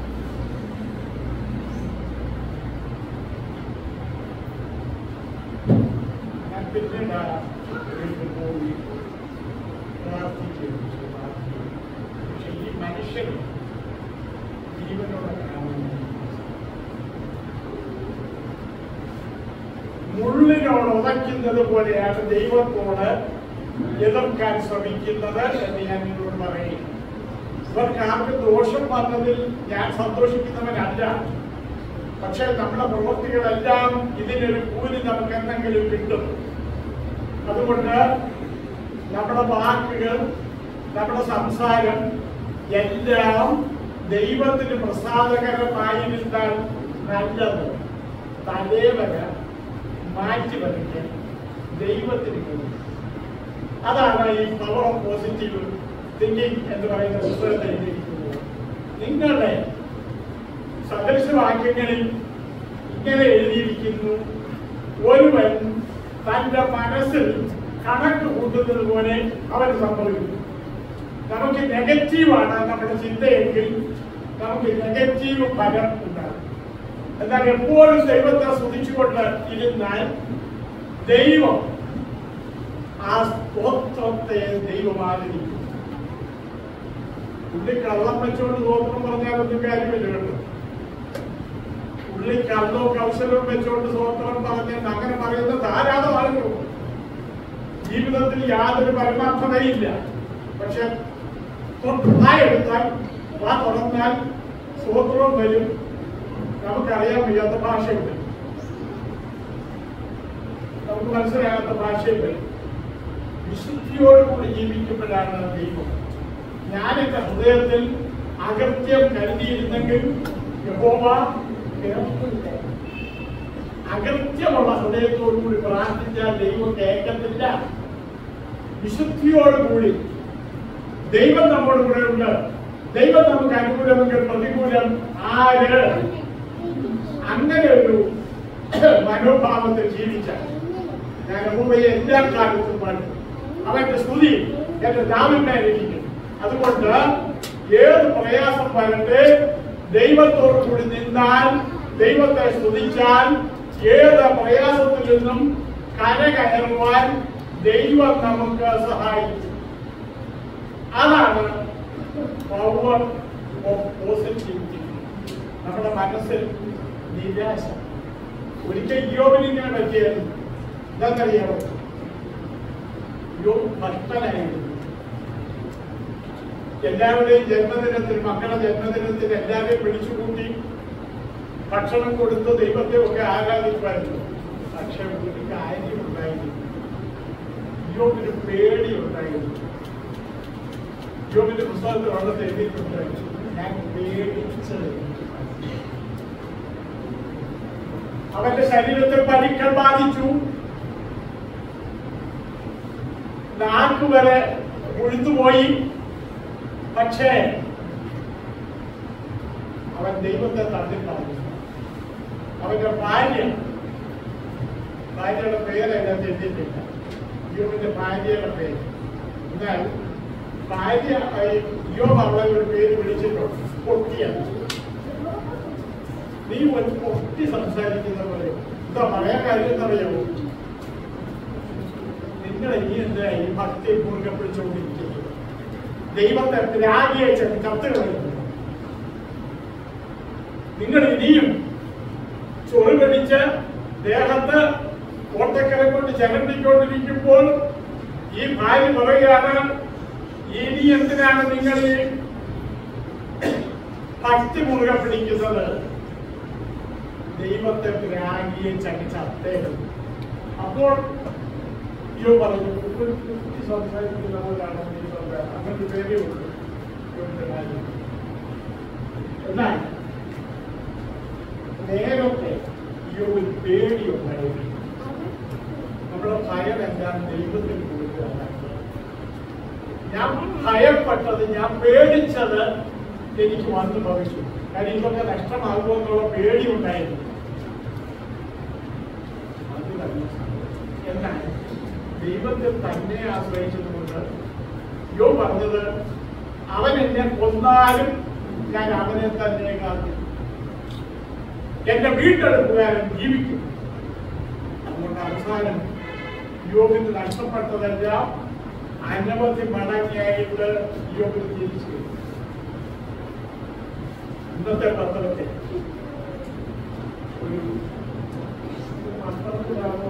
ഞാൻ പിന്നീട് ആ വീട്ടിൽ പോയി പ്രാർത്ഥിക്കുകയും ചെയ്തു, പ്രാർത്ഥിക്കുകയും. പക്ഷെ ഈ മനുഷ്യൻ ജീവനോടെ കാണുന്നു മുള്ളിനോട് ഉതയ്ക്കുന്നത് പോലെയാണ് ദൈവത്തോട് എതിർക്കാൻ ശ്രമിക്കുന്നത് എന്ന് ഞാൻ നിങ്ങളോട് പറയും ഇവർക്ക് ആർക്കും ദോഷം വന്നതിൽ ഞാൻ സന്തോഷിക്കുന്നവനല്ല പക്ഷെ നമ്മുടെ പ്രവൃത്തികളെല്ലാം ഇതിനൊരു കൂലി നമുക്ക് എന്തെങ്കിലും കിട്ടും അതുകൊണ്ട് നമ്മുടെ വാക്കുകൾ നമ്മുടെ സംസാരം എല്ലാം ദൈവത്തിന് പ്രസാദകരമായിരുന്നാൽ നല്ലത് തലേവര മാറ്റി വരയ്ക്കാൻ ദൈവത്തിന് കഴിയും അതാണ് ഈ പവർ ഓഫ് പോസിറ്റീവ് തിങ്കിങ് എന്ന് പറയുന്ന പുസ്തകത്തിൽ എഴുതിയിരിക്കുന്നത് നിങ്ങളുടെ സദൃശവാക്യങ്ങളിൽ ഇങ്ങനെ എഴുതിയിരിക്കുന്നു ഒരുവൻ തന്റെ മനസ്സിൽ കണക്ക് കൂട്ടുന്നത് പോലെ അവൻ സംഭവിക്കുന്നു നമുക്ക് നെഗറ്റീവാണ് നമ്മുടെ ചിന്തയെങ്കിൽ നമുക്ക് നെഗറ്റീവ് ഫലം ഉണ്ടാകും എന്നാൽ എപ്പോഴും ദൈവത്തെ സ്തുതിച്ചുകൊണ്ട് ഇരുന്നാൽ ദൈവം ആ സ്തോത്രത്തെ ദൈവം ആദരിക്കും ഉള്ളി കള്ളം വെച്ചുകൊണ്ട് സ്തോത്രം പറഞ്ഞാലൊന്നും കാര്യമില്ല കേട്ടോ ഉള്ളി കള്ളോ കൗശലവും വെച്ചുകൊണ്ട് സ്തോത്രം പറഞ്ഞാൽ അങ്ങനെ പറയുന്ന ധാരാളം ആളുകളുണ്ട് ജീവിതത്തിൽ യാതൊരു പരമാർത്ഥതയില്ല പക്ഷെ എടുത്താൽ വാ തുറന്നാൽ സ്തോത്രവും വരും നമുക്കറിയാൻ വയ്യാത്ത ഭാഷയുണ്ട് നമുക്ക് മനസ്സിലാകാത്ത ഭാഷയുണ്ട് വിശുദ്ധിയോടുകൂടി ജീവിക്കുമ്പോഴാണ് ദൈവം ഞാൻ എന്റെ ഹൃദയത്തിൽ അകത്യം കരുതിയിരുന്നെങ്കിൽ യഹോവ കേൾക്കില്ല അകത്യമുള്ള ഹൃദയത്തോടുകൂടി പ്രാർത്ഥിച്ചാൽ ദൈവം കേൾക്കത്തില്ല വിശുദ്ധിയോടുകൂടി ദൈവം നമ്മുടെ കൂടെ ഉണ്ട് ദൈവം നമുക്ക് അനുകൂലമെങ്കിൽ പ്രതികൂലം ആര് അങ്ങനെ ഒരു മനോഭാവത്തിൽ ജീവിച്ചാൽ ഞാൻ യഹോവയെ എല്ലാ കാലത്തും പാടും അവന്റെ സ്തുതി എന്റെ നാവിന്മേലിരിക്കും അതുകൊണ്ട് ഏത് പ്രയാസം വരട്ടെ ദൈവത്തോടു കൂടി നിന്നാൽ ദൈവത്തെ സ്തുതിച്ചാൽ ഏത് പ്രയാസത്തിൽ നിന്നും കരകയറുവാൻ ദൈവം നമുക്ക് സഹായിക്കും അതാണ് പവർ ഓഫ് പോസിറ്റിവിറ്റി നമ്മുടെ മനസ്സ് നിരാശ ഒരിക്കൽ യോബിന് ഇങ്ങനെ പറ്റിയത് എന്താണെന്നറിയാമോ യോബ് ഭക്തനായിരുന്നു എല്ലാവരുടെയും ജന്മദിനത്തിൽ മക്കളുടെ ജന്മദിനത്തിൽ എല്ലാവരെയും പിടിച്ചുകൂട്ടി ഭക്ഷണം കൊടുത്ത് ദൈവത്തെ ഒക്കെ ആരാധിക്കുമായിരുന്നു പക്ഷെ ഒരു കാര്യം ഉണ്ടായിരുന്നു യോബിന് പേടി ഉണ്ടായിരുന്നു യോബിന്റെ പുസ്തകത്തിൽ വളരെ എഴുതിയിട്ടുണ്ട് ഞാൻ പേടിച്ചത് അവന്റെ ശരീരത്തിൽ പരുക്കൾ ബാധിച്ചു നാക്ക് വരെ ഉഴുതുപോയി പക്ഷേ അവൻ ദൈവത്തെ തള്ളിപ്പറഞ്ഞു അവന്റെ ഭാര്യ ഭാര്യയുടെ പേര് അതിനകത്ത് എഴുതിയിട്ടില്ല യോബിന്റെ ഭാര്യയുടെ പേര് എന്നാൽ ഭാര്യ യോബ് അവളെ ഒരു പേര് വിളിച്ചിട്ടുണ്ട് പൊട്ടിയാണ് നീ ഒരു പൊട്ടി സംസാരിക്കുന്ന പോലെ എന്താ പറയാൻ കാര്യം എന്നറിയാമോ നിങ്ങൾ ഇനി എന്താ ഈ ഭക്തി മുറുകെ പിടിച്ചുകൊണ്ടിരിക്കുന്നത് ദൈവത്തെ രാഗിയെ ചത്ത് കളയുന്നു നിങ്ങൾ ഇനിയും ചൊറു പിടിച്ച് ദേഹത്ത് ഓട്ടക്കരം കൊണ്ട് ചരണ്ടിക്കൊണ്ടിരിക്കുമ്പോൾ ഈ ഭാര്യ പറയുകയാണ് ഇനി എന്തിനാണ് നിങ്ങൾ ഈ ഭക്തി മുറുകെ പിടിക്കുന്നത് ദൈവത്തെ രാഗിയെ ചകിച്ച അദ്ദേഹം അപ്പോൾ യോ പറഞ്ഞു "ഒരു കുട്ടി സംസാരിക്കുന്ന പോലാണ് നീ സംസാരം അങ്ങനത്തെ പേരേ ഉള്ളൂ യോബിന്റെ ഭാര്യ. എന്നാൽ നേരത്തെ യോബിൽ പേടിയുണ്ടായിരുന്നു നമ്മുടെ ഭയം എല്ലാം ദൈവത്തിന് കൊടുക്കുക ഞാൻ ഭയപ്പെട്ടത് ഞാൻ പേടിച്ചത് എനിക്ക് വന്നു ഭവിച്ചു കാര്യം ഇതൊക്കെ നഷ്ടമാകുമോ എന്നുള്ള പേടി ഉണ്ടായിരുന്നു അത് തന്നെ എന്നാൽ ദൈവത്തിൽ തന്നെ ആശ്രയിച്ചതുകൊണ്ട് യോ പറഞ്ഞത് അവൻ എന്നെ കൊന്നാലും ഞാൻ അവനെ തന്നെ കാത്തു എന്റെ വീട്ടെടുപ്പുകാരൻ ജീവിക്കും അതുകൊണ്ട് അവസാനം യോഗിന് നഷ്ടപ്പെട്ടതെല്ലാം അനവധി മടങ്ങിയായിട്ട് യോഗിന് തിരിച്ചു കിട്ടി. ഇന്നത്തെ പത്രത്തിൽ ഒരു പത്രത്തിലാണോ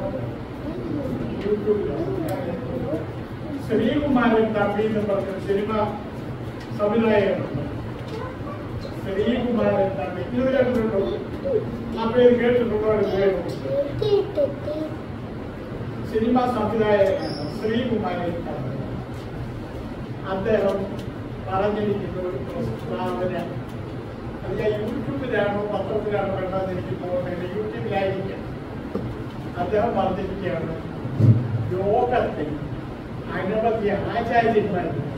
യൂട്യൂബിലാണോ ശ്രീകുമാരൻ തമ്പി എന്ന് പറഞ്ഞ സിനിമ സംവിധായകനുണ്ട് ശ്രീകുമാരൻ തമ്പി ഇത് കേട്ടിട്ടുണ്ടോ ആ പേര് കേട്ടിട്ടുണ്ടോ എന്ന് കേട്ടിട്ടുണ്ടോ? സിനിമ സംവിധായകനാണ് ശ്രീകുമാരൻ തമ്പി അദ്ദേഹം പറഞ്ഞിരിക്കുന്ന ഒരു പ്രസ്താവന അത് ഞാൻ യൂട്യൂബിലാണോ പത്രത്തിലാണോ കണ്ടതെന്ന് എനിക്ക് തോന്നുന്നില്ല യൂട്യൂബിലായിരിക്കാം അദ്ദേഹം പറഞ്ഞിരിക്കുകയാണ് ലോകത്തിൽ അനവധി ആചാര്യന്മാരുണ്ട്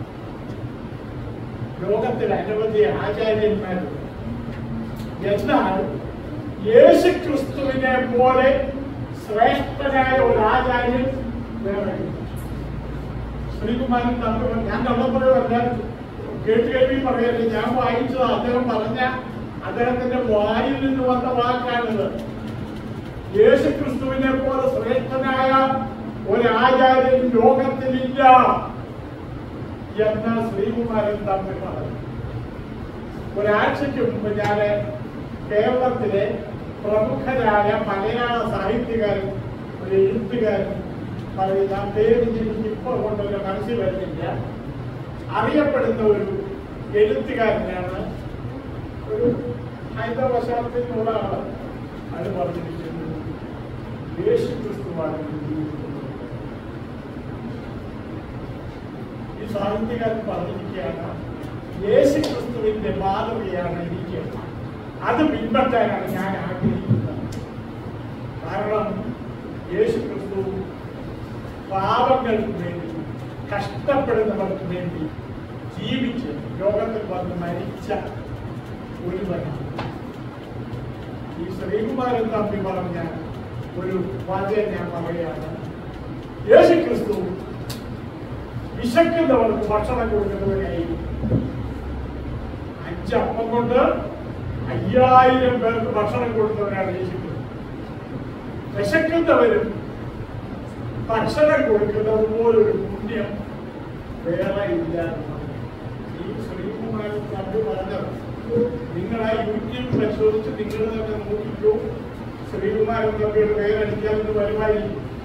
ലോകത്തിൽ അനവധി ആചാര്യന്മാരുണ്ട് എന്നാൽ യേശു ക്രിസ്തുവിനെ പോലെ ശ്രേഷ്ഠനായ ഒരു ആചാര്യൻ വേറെ ഇല്ല. ശ്രീകുമാരൻ തമ്മിൽ ഞാൻ കള്ളപ്പുറമല്ല കേട്ട് കേൾവി പറയല്ലേ ഞാൻ വായിച്ചത് അദ്ദേഹം പറഞ്ഞ അദ്ദേഹത്തിന്റെ വായിൽ നിന്ന് വന്ന വാക്കാണിത് യേശു ക്രിസ്തുവിനെ പോലെ ശ്രേഷ്ഠനായ ഒരു ആചാര്യൻ ലോകത്തിലില്ല എന്ന് ശ്രീകുമാരൻ തമ്മിൽ പറഞ്ഞു ഒരാഴ്ചയ്ക്ക് മുമ്പ് ഞാൻ കേരളത്തിലെ പ്രമുഖരായ മലയാള സാഹിത്യകാരൻ ഒരു എഴുത്തുകാരൻ പറയുന്ന ആ പേര് എനിക്ക് ഇപ്പോൾ കൊണ്ടൊരു മനസ്സിൽ വരുന്നില്ല അറിയപ്പെടുന്ന ഒരു എഴുത്തുകാരനാണ് ഒരു ഹൈന്ദവ ശാസ്ത്രത്തിനുള്ള ആള് അത് പറഞ്ഞിരിക്കുന്നത് യേശു ക്രിസ്തുവാണ് ഈ സാഹിത്യകാരൻ പറഞ്ഞിരിക്കുകയാണ് യേശു ക്രിസ്തുവിന്റെ മാതൃകയാണ് എനിക്ക് അത് പിൻപറ്റാനാണ് ഞാൻ ആഗ്രഹിക്കുന്നത് കാരണം യേശു ക്രിസ്തു പാപങ്ങൾക്ക് വേണ്ടി കഷ്ടപ്പെടുന്നവർക്ക് വേണ്ടി ജീവിച്ച് ലോകത്തിൽ വന്ന് മരിച്ച ഒരുവനാണ് ഈ ശ്രീകുമാരൻ തമ്പി പറഞ്ഞ ഒരു വാചകം ഞാൻ പറയുകയാണ് യേശു ക്രിസ്തു വിശക്കുന്നവർക്ക് ഭക്ഷണം കൊടുക്കുന്നവരായി അഞ്ചപ്പം കൊണ്ട് അയ്യായിരം പേർക്ക് ഭക്ഷണം കൊടുത്തവരാണ് യേശു ക്രിസ്തു വിശക്കുന്നവരും ഭക്ഷണം കൊടുക്കുന്നത് പോലൊരു പുണ്യം വേറെ ഇല്ല എന്നാണ്. ഈ ശ്രീകുമാരൻ തമ്പി പറഞ്ഞത് നിങ്ങൾ ആ യൂട്യൂബ് പരിശോധിച്ച് നിങ്ങൾ തന്നെ നോക്കിക്കോ ശ്രീകുമാരൻ തമ്മിയുടെ പേരടിക്കാൻ ഇത് വരുമായി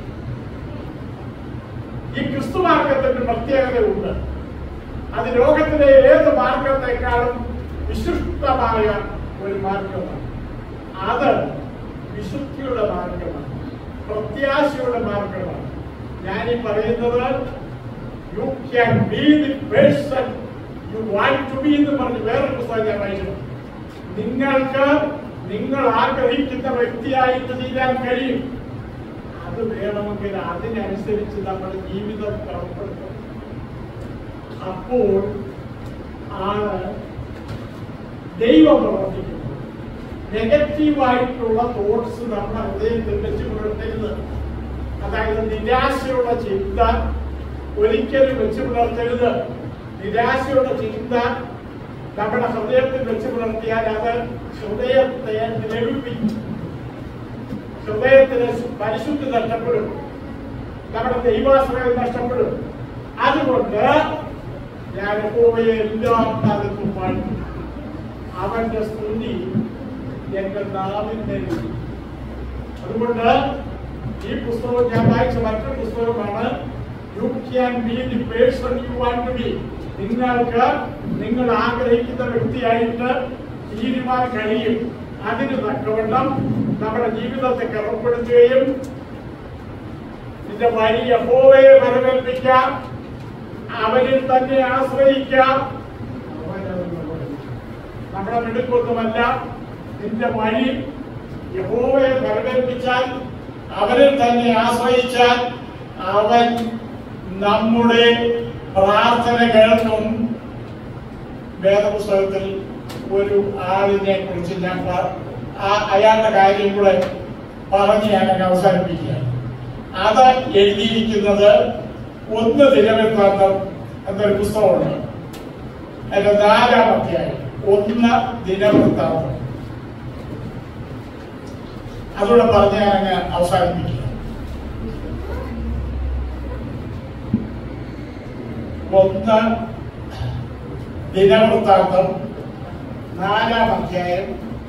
ഈ ക്രിസ്തു മാർഗത്തിന്റെ പ്രത്യേകതയുണ്ട് അത് ലോകത്തിലെ ഏത് മാർഗത്തെക്കാളും വിശിഷ്ടമായ ഒരു മാർഗമാണ് അത് വിശുദ്ധിയുടെ മാർഗമാണ് പ്രത്യാശയുടെ മാർഗമാണ് ഞാൻ ഈ പറയുന്നത് you can be the person you want to be എന്ന് പറഞ്ഞ് വേറൊരു പുസ്തകം ഞാൻ വായിച്ചു നിങ്ങൾക്ക് നിങ്ങൾ ആഗ്രഹിക്കുന്ന വ്യക്തിയായിട്ട് തീരാൻ കഴിയും അത് വേണമെങ്കിൽ അതിനനുസരിച്ച് നമ്മുടെ ജീവിതം ക്രമപ്പെടുത്തണം അപ്പോൾ ആണ് ദൈവം പ്രവർത്തിക്കുന്നത് നെഗറ്റീവായിട്ടുള്ള തോട്ട്സ് നമ്മുടെ ഹൃദയത്തിൽ വെച്ച് പുലർത്തരുത് അതായത് നിരാശയുള്ള ചിന്ത ഒരിക്കലും വെച്ച് പുലർത്തരുത് നിരാശയുടെ ചിന്ത നമ്മുടെ ഹൃദയത്തിൽ വെച്ച് പുലർത്തിയാൽ അത് ഹൃദയത്തെ ദ്രവിപ്പിക്കും ഹൃദയത്തിന് പരിശുദ്ധി നഷ്ടപ്പെടും നമ്മുടെ ദൈവാശ്രയം നഷ്ടപ്പെടും അതുകൊണ്ട് ഞാൻ യഹോവയെ എല്ലാ കാലത്തും പാടും അവന്റെ സ്തുതി എന്റെ നാവിന്റെ രുചി. അതുകൊണ്ട് ഈ പുസ്തകം ഞാൻ വായിച്ച മറ്റൊരു പുസ്തകമാണ് you can be the person you want to be നിങ്ങൾക്ക് നിങ്ങൾ ആഗ്രഹിക്കുന്ന വ്യക്തിയായിട്ട് തീരുമാൻ കഴിയും അതിന് തക്കവണ്ണം നമ്മുടെ ജീവിതത്തെ ക്രമപ്പെടുത്തുകയും നിന്റെ വഴി യഹോവയെ വരവേൽപ്പിക്കാം അവനിൽ തന്നെ ആശ്രയിക്കാം അവനത് നമ്മുടെ നമ്മുടെ മിടുക്കൊന്നുമല്ല നിന്റെ വഴി യഹോവയെ വരവേൽപ്പിച്ചാൽ അവരിൽ തന്നെ ആശ്രയിച്ചാൽ അവൻ നമ്മുടെ പ്രാർത്ഥന കേൾക്കും വേദപുസ്തകത്തിൽ ഒരു ആളിനെ കുറിച്ച് ഞാൻ പ- ആ- അയാളുടെ കാര്യം കൂടെ പറഞ്ഞ് ഞാൻ അങ്ങ് അവസാനിപ്പിക്കുകയാണ് അത് എഴുതിയിരിക്കുന്നത് ഒന്ന് ദിനവൃത്താന്തം എന്നൊരു പുസ്തകമുണ്ട് അതിന്റെ നാലാം അധ്യായം ഒന്ന് ദിനവൃത്താന്തം അതുകൂടെ പറഞ്ഞ് ഞാൻ അങ്ങ് അവസാനിപ്പിക്കുക ഒന്ന് ദിനവൃത്താന്തം നാലാം അധ്യായം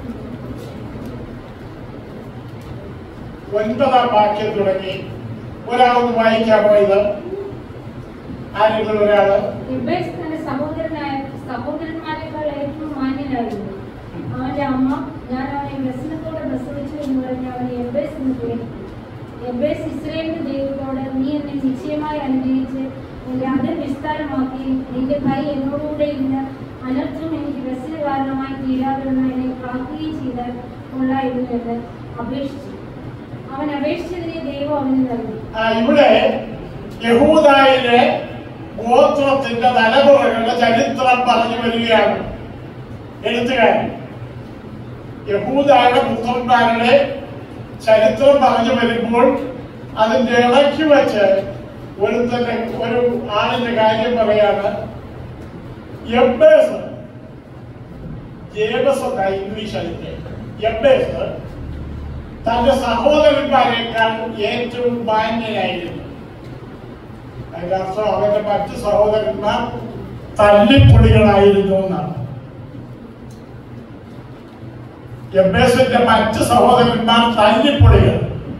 ഒൻപതാം വാക്യം തുടങ്ങി ഒരാളൊന്ന് വായിക്കാമോ ഇത് ആരെങ്കിലും ഒരാള് ഇബ്ബേസ് തന്റെ സഹോദരനായ സഹോദരന്മാരെക്കാൾ ഏറ്റവും മാന്യനായിരുന്നു അവന്റെ അമ്മ ഞാൻ അവനെ വ്യസനത്തോടെ പ്രസവിച്ചു എന്ന് പറഞ്ഞ് അവനെ എബേസ് എന്ന് പേരിട്ടു എബേസ് ഇസ്രയേലിന്റെ ദൈവത്തോട് നീ എന്നെ നിശ്ചയമായി അനുഗ്രഹിച്ച് എന്റെ അതിർ വിസ്താരമാക്കി നിന്റെ കൈ എന്നോടുകൂടെ ഇരുന്ന് അനർത്ഥം എനിക്ക് വ്യസന കാരണമായി തീരാതെന്ന് എന്നെ കാക്കുകയും ചെയ്താൽ കൊള്ളായിരുന്നു എന്ന് അപേക്ഷിച്ചു അവൻ അപേക്ഷിച്ചതിനെ ദൈവം അവന് നൽകി ആ, ഇവിടെ യഹൂദായിലെ ഗോത്രത്തിന്റെ തലമുറകളുടെ ചരിത്രം പറഞ്ഞു വരികയാണ് എഴുത്തുകാരൻ യഹൂദായുടെ പുത്രന്മാരുടെ ചരിത്രം പറഞ്ഞു വരുമ്പോൾ അതിന്റെ ഇടയ്ക്ക് വെച്ച് ഒരുത്തന്റെ ഒരു ആളിന്റെ കാര്യം പറയാണ് എബേസ് ജേബസ് എന്ന ഇംഗ്ലീഷ് അതിന്റെ എബേസ് തന്റെ സഹോദരന്മാരെക്കാൾ ഏറ്റവും മാന്യനായിരുന്നു അതിന്റെ അർത്ഥം അവന്റെ മറ്റ് സഹോദരന്മാർ തല്ലിപ്പൊളികളായിരുന്നു എന്നാണ് എബേസിന്റെ മറ്റ് സഹോദരന്മാർ തല്ലിപ്പൊളികൾ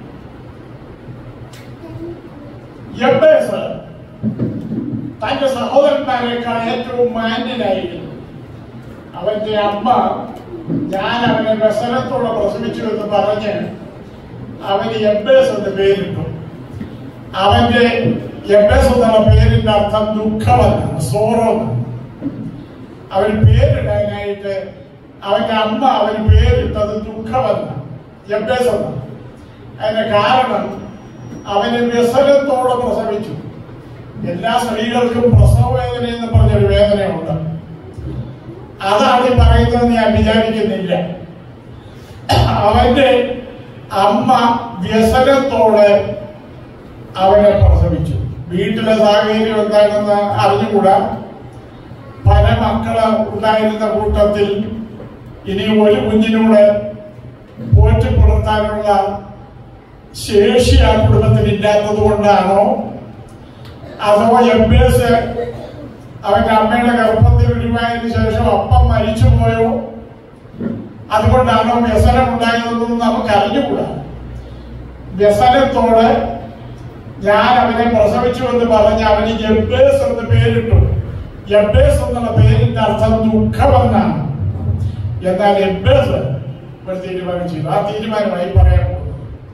എബേസ് തന്റെ സഹോദരന്മാരെക്കാൾ ഏറ്റവും മാന്യനായിരുന്നു അവന്റെ അമ്മ ഞാൻ അവനെ വ്യസനത്തോടെ പ്രസവിച്ചു എന്ന് പറഞ്ഞ് അവന് എബേസ് എന്ന് പേരിട്ടു അവന്റെ എബേസ് എന്നുള്ള പേരിന്റെ അർത്ഥം ദുഃഖമെന്നാണ് സോറോ എന്നാണ്. അവന് പേരിടാനായിട്ട് അവന്റെ അമ്മ അവന് പേരിട്ടത് ദുഃഖമെന്നാണ് എബേസ് എന്നാണ് അതിന്റെ കാരണം അവന് വ്യസനത്തോടെ പ്രസവിച്ചു എല്ലാ സ്ത്രീകൾക്കും പ്രസവ വേദന എന്ന് പറഞ്ഞൊരു വേദനയുണ്ട് അതാണ് ഈ പറയുന്നതെന്ന് ഞാൻ വിചാരിക്കുന്നില്ല അവന്റെ അമ്മ വ്യസനത്തോടെ അവനെ പ്രസവിച്ചു വീട്ടിലെ സാഹചര്യം എന്താണെന്ന് അറിഞ്ഞുകൂടാ പല മക്കള് ഉണ്ടായിരുന്ന കൂട്ടത്തിൽ ഇനി ഒരു കുഞ്ഞിനൂടെ പോറ്റി പുലർത്താനുള്ള ശേഷി ആ കുടുംബത്തിന് ഇല്ലാത്തത് കൊണ്ടാണോ അതോ എം എസ് അവന്റെ അമ്മയുടെ ഗർഭത്തിൽ ഉരുവായതിനു ശേഷം അപ്പം മരിച്ചു പോയോ അതുകൊണ്ടാണോ വ്യസനം ഉണ്ടായതെന്നൊന്നും നമുക്ക് അറിഞ്ഞുകൂടാ വ്യസനത്തോട് ഞാൻ അവനെ പ്രസവിച്ചു എന്ന് പറഞ്ഞ് അവന് എബേസ് എന്ന് പേരിട്ടു എബേസ് എന്നുള്ള പേരിന്റെ അർത്ഥം ദുഃഖമെന്നാണ് എന്നാൽ എബേസ് ഒരു തീരുമാനം ചെയ്തു ആ തീരുമാനമായി പറയാൻ പോകുന്നു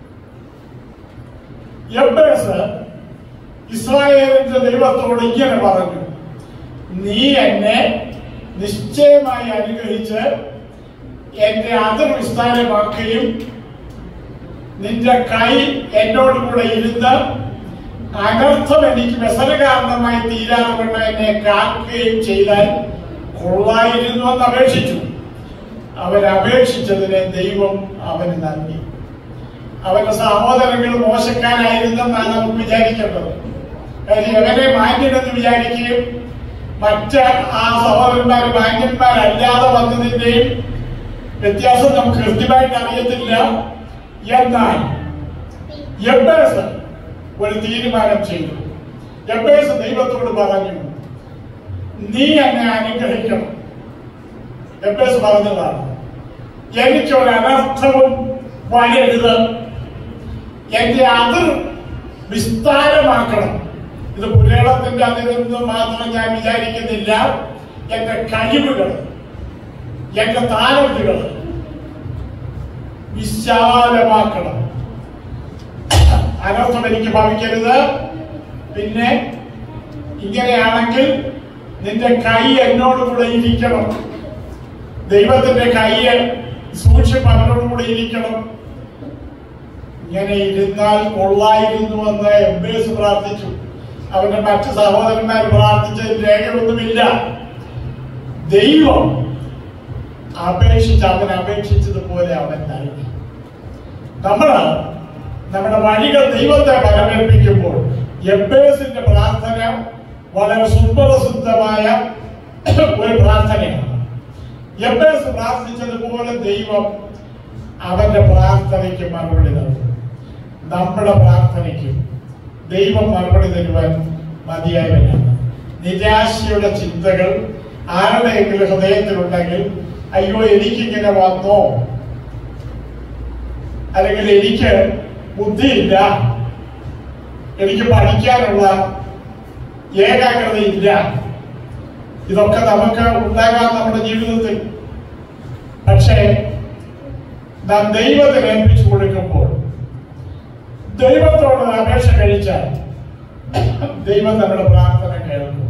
എബേസ് ഇസ്രായേലിന്റെ ദൈവത്തോട് ഇങ്ങനെ പറഞ്ഞു നീ എന്നെ നിശ്ചയമായി അനുഗ്രഹിച്ച് എന്റെ അതിർ വിസ്താരമാക്കുകയും നിന്റെ കൈ എന്നോട് കൂടെ ഇരുന്ന് അനർത്ഥം എനിക്ക് വ്യസന കാരണമായി തീരാറുകൊണ്ട് എന്നെ കാക്കുകയും ചെയ്താൽ കൊള്ളായിരുന്നു എന്ന് അപേക്ഷിച്ചു അവൻ അപേക്ഷിച്ചതിനെ ദൈവം അവന് നൽകി അവന്റെ സഹോദരങ്ങൾ മോശക്കാരായിരുന്നെന്നാണ് നമുക്ക് വിചാരിക്കേണ്ടത് കാര്യം അവനെ മാന്യനെന്ന് വിചാരിക്കുകയും മറ്റ് ആ സഹോദരന്മാർ മാന്യന്മാരല്ലാതെ വന്നതിന്റെയും വ്യത്യാസം നമുക്ക് കൃത്യമായിട്ട് അറിയത്തില്ല എന്നാൽ എബേസ് ഒരു തീരുമാനം ചെയ്തു എബേസ് ദൈവത്തോട് പറഞ്ഞു നീ എന്നെ അനുഗ്രഹിക്കണം എബേസ് പറഞ്ഞതാണ് എനിക്കൊരു അനർത്ഥവും വരരുത് എന്റെ അതിർ വിസ്താരമാക്കണം ഇത് പുരേളത്തിന്റെ അതിരൊന്നും മാത്രം ഞാൻ വിചാരിക്കുന്നില്ല എന്റെ കഴിവുകൾ എന്റെ താരത്തുകൾ വിശാലമാക്കണം അനർത്ഥം എനിക്ക് ഭവിക്കരുത് പിന്നെ ഇങ്ങനെയാണെങ്കിൽ നിന്റെ കൈ എന്നോട് കൂടെ ഇരിക്കണം ദൈവത്തിന്റെ കൈ സൂക്ഷിപ്പ് അവനോട് കൂടെ ഇരിക്കണം ഇങ്ങനെ ഇരുന്നാൽ കൊള്ളായിരുന്നു എന്ന് എംബേസ് പ്രാർത്ഥിച്ചു അവന്റെ മറ്റ് സഹോദരന്മാർ പ്രാർത്ഥിച്ചതിൽ രേഖയൊന്നുമില്ല ദൈവം അപേക്ഷിച്ച് അവൻ അപേക്ഷിച്ചതുപോലെ അവൻ നൽകി നമ്മൾ നമ്മുടെ വഴികൾ ദൈവത്തെ പരമേൽപ്പിക്കുമ്പോൾ എബേസിന്റെ പ്രാർത്ഥന വളരെ സുപ്രസിദ്ധമായ ഒരു പ്രാർത്ഥനയാണ് എബേസ് പ്രാർത്ഥിച്ചതുപോലെ ദൈവം അവന്റെ പ്രാർത്ഥനയ്ക്ക് മറുപടി നൽകും നമ്മുടെ പ്രാർത്ഥനയ്ക്കും ദൈവം മറുപടി തരുവാൻ മതിയായവനാണ് നിരാശയുടെ ചിന്തകൾ ആരുടെയെങ്കിലും ഹൃദയത്തിലുണ്ടെങ്കിൽ അയ്യോ എനിക്കിങ്ങനെ വന്നോ അല്ലെങ്കിൽ എനിക്ക് ബുദ്ധിയില്ല എനിക്ക് പഠിക്കാനുള്ള ഏകാഗ്രതയില്ല ഇതൊക്കെ നമുക്ക് ഉണ്ടാകാം നമ്മുടെ ജീവിതത്തിൽ പക്ഷേ നാം ദൈവത്തിന് ഏൽപ്പിച്ചു കൊടുക്കുമ്പോൾ ദൈവത്തോട് അപേക്ഷ കഴിച്ചാൽ ദൈവം നമ്മുടെ പ്രാർത്ഥന കേൾക്കും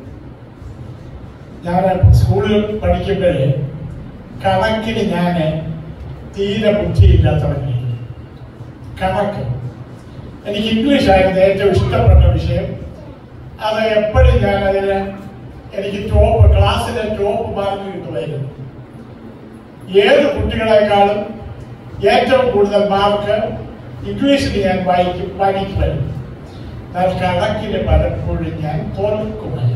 ഞാൻ സ്കൂളിൽ പഠിക്കുമ്പോഴേ കണക്കിന് ഞാൻ തീരെ ബുദ്ധിയില്ലാത്തവനെ കണക്ക് എനിക്ക് ഇംഗ്ലീഷ് ആയിരുന്നു ഏറ്റവും ഇഷ്ടപ്പെട്ട വിഷയം അത് എപ്പോഴും ഞാൻ അതിന് എനിക്ക് ടോപ്പ് ക്ലാസ്സിലെ ടോപ്പ് മാർക്ക് കിട്ടുമായിരുന്നു ഏത് കുട്ടികളെക്കാളും ഏറ്റവും കൂടുതൽ മാർക്ക് ഇംഗ്ലീഷിൽ ഞാൻ വായിക്കും വായിക്കുമായിരുന്നു എന്നാൽ കണക്കിന് പലപ്പോഴും ഞാൻ തോൽക്കുമായിരുന്നു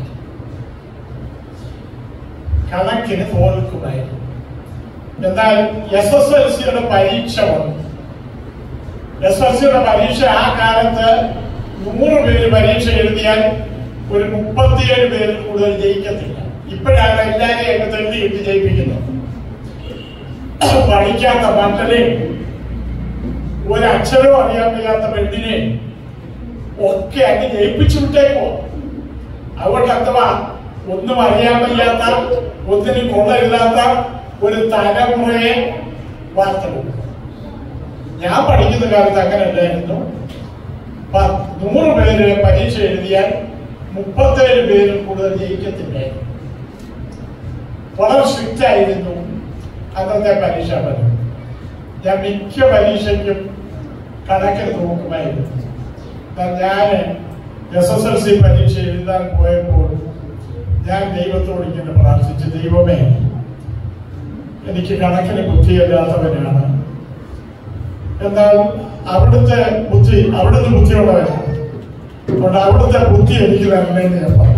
കണക്കിന് തോൽക്കുമായിരുന്നു എന്നാൽ എസ് എസ് എൽ സിയുടെ പരീക്ഷ വന്നു എസ് എൽ സിയുടെ പരീക്ഷ ആ കാലത്ത് നൂറ് പേര് പരീക്ഷ എഴുതിയാൽ ഒരു മുപ്പത്തിയേഴ് പേരിൽ കൂടുതൽ ജയിക്കത്തില്ല ഇപ്പോഴാണ് എല്ലാവരെയും ഒക്കെ തെളിഞ്ഞ് കിട്ടി ജയിപ്പിക്കുന്നത് പഠിക്കാത്ത മക്കളെ ഒരു അക്ഷരവും അറിയാൻ വയ്യാത്ത പെണ്ണിനെ ഒക്കെ അങ്ങ് ജയിപ്പിച്ചു വിട്ടേക്കോ അതുകൊണ്ട് അഥവാ ഒന്നും അറിയാൻ വയ്യാത്ത ഒന്നിനും കൊള്ളരുതാത്ത ഒരു തലമുറയെ വാർത്തെടുക്കും ഞാൻ പഠിക്കുന്ന കാലത്ത് അങ്ങനെ ഉണ്ടായിരുന്നു പ- നൂറ് പേര് പരീക്ഷ എഴുതിയാൽ മുപ്പത്തേഴ് പേരിൽ കൂടുതൽ ജയിക്കത്തില്ലായിരുന്നു വളരെ സ്ട്രിക്റ്റ് ആയിരുന്നു അന്നത്തെ പരീക്ഷ ഫലം ഞാൻ മിക്ക പരീക്ഷയ്ക്കും കണക്കിൽ നോക്കുമായിരുന്നു എന്നാൽ ഞാൻ എസ് എസ് എൽ സി പരീക്ഷ എഴുതാൻ പോയപ്പോൾ ഞാൻ ദൈവത്തോട് ഇങ്ങനെ പ്രാർത്ഥിച്ചു ദൈവമേ എനിക്ക് കണക്കിന് ബുദ്ധിയില്ലാത്തവനാണ് എന്നാൽ അവിടുത്തെ ബുദ്ധി അവിടുത്തെ ബുദ്ധിയുള്ളവരാണ് അതുകൊണ്ട് അവിടുത്തെ ബുദ്ധി എനിക്ക് തരണമെന്ന് ഞാൻ പറഞ്ഞു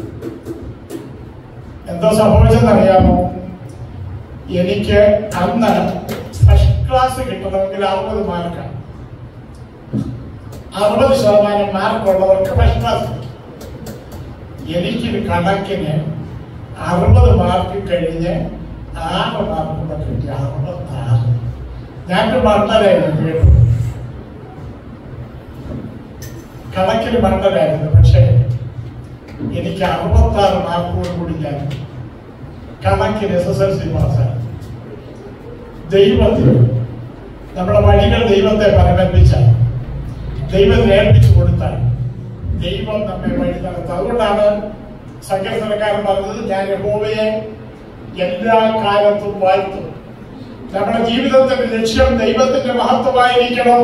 എന്തോ സംഭവിച്ചെന്നറിയാമോ എനിക്ക് അന്ന് ഫസ്റ്റ് ക്ലാസ് കിട്ടണമെങ്കിൽ അറുപത് മാർക്കാണ് അറുപത് ശതമാനം മാർക്കുള്ളവർക്ക് ഫസ്റ്റ് ക്ലാസ് കിട്ടും എനിക്ക് കണക്കിന് അറുപത് മാർക്ക് കഴിഞ്ഞ് ആറ് മാർക്ക് കൂടെ കിട്ടി അറുപത്താറ് ഞാൻ മണ്ടലായിരുന്നു കേട്ടു കണക്കിന് മണ്ടലായിരുന്നു പക്ഷേ എനിക്ക് അറുപത്താറ് മാർക്കോട് കൂടി ഞാൻ കണക്കിന് എസ് എസ് എൽ സി പാസ്സായി ദൈവത്തിന് നമ്മുടെ വഴികൾ ദൈവത്തെ പരമേൽപ്പിച്ചാൽ ദൈവത്തെ ഏൽപ്പിച്ചു കൊടുത്താൽ ദൈവം നമ്മെ വഴി നടത്തും അതുകൊണ്ടാണ് സങ്കീർത്തനക്കാരൻ പറഞ്ഞത് ഞാൻ യഹോവയെ എല്ലാ കാലത്തും വാഴ്ത്തും നമ്മുടെ ജീവിതത്തിന്റെ ലക്ഷ്യം ദൈവത്തിന്റെ മഹത്വമായിരിക്കണം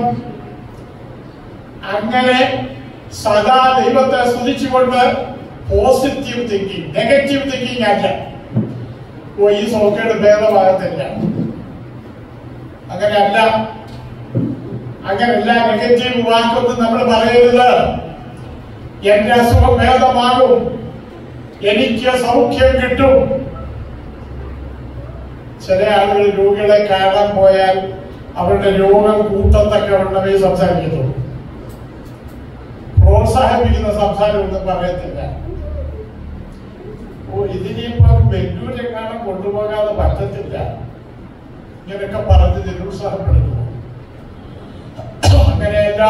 അങ്ങനെ സദാ ദൈവത്തെ സ്തുതിച്ചുകൊണ്ട് പോസിറ്റീവ് തിങ്കിങ് നെഗറ്റീവ് തിങ്കിങ് അല്ല ഓ ഈ സോക്കേട് ഭേദമാകത്തില്ല അങ്ങനെയല്ല അങ്ങനെയല്ല നെഗറ്റീവ് വാക്കൊന്നും നമ്മൾ പറയരുത് എന്റെ അസുഖം ഭേദമാകും എനിക്ക് സൗഖ്യം കിട്ടും ചില ആളുകൾ രോഗികളെ കാണാൻ പോയാൽ അവരുടെ രോഗം കൂട്ടത്തക്കവണ്ണമേ സംസാരിക്കത്തുള്ളൂ പ്രോത്സാഹിപ്പിക്കുന്ന സംസാരമൊന്നും പറയത്തില്ല ഓ ഇതിനിപ്പം വെല്ലൂരെങ്ങാനും കൊണ്ടുപോകാതെ പറ്റത്തില്ല ഇങ്ങനെയൊക്കെ പറഞ്ഞ് നിരുത്സാഹപ്പെടുത്തുന്നു അങ്ങനെയല്ല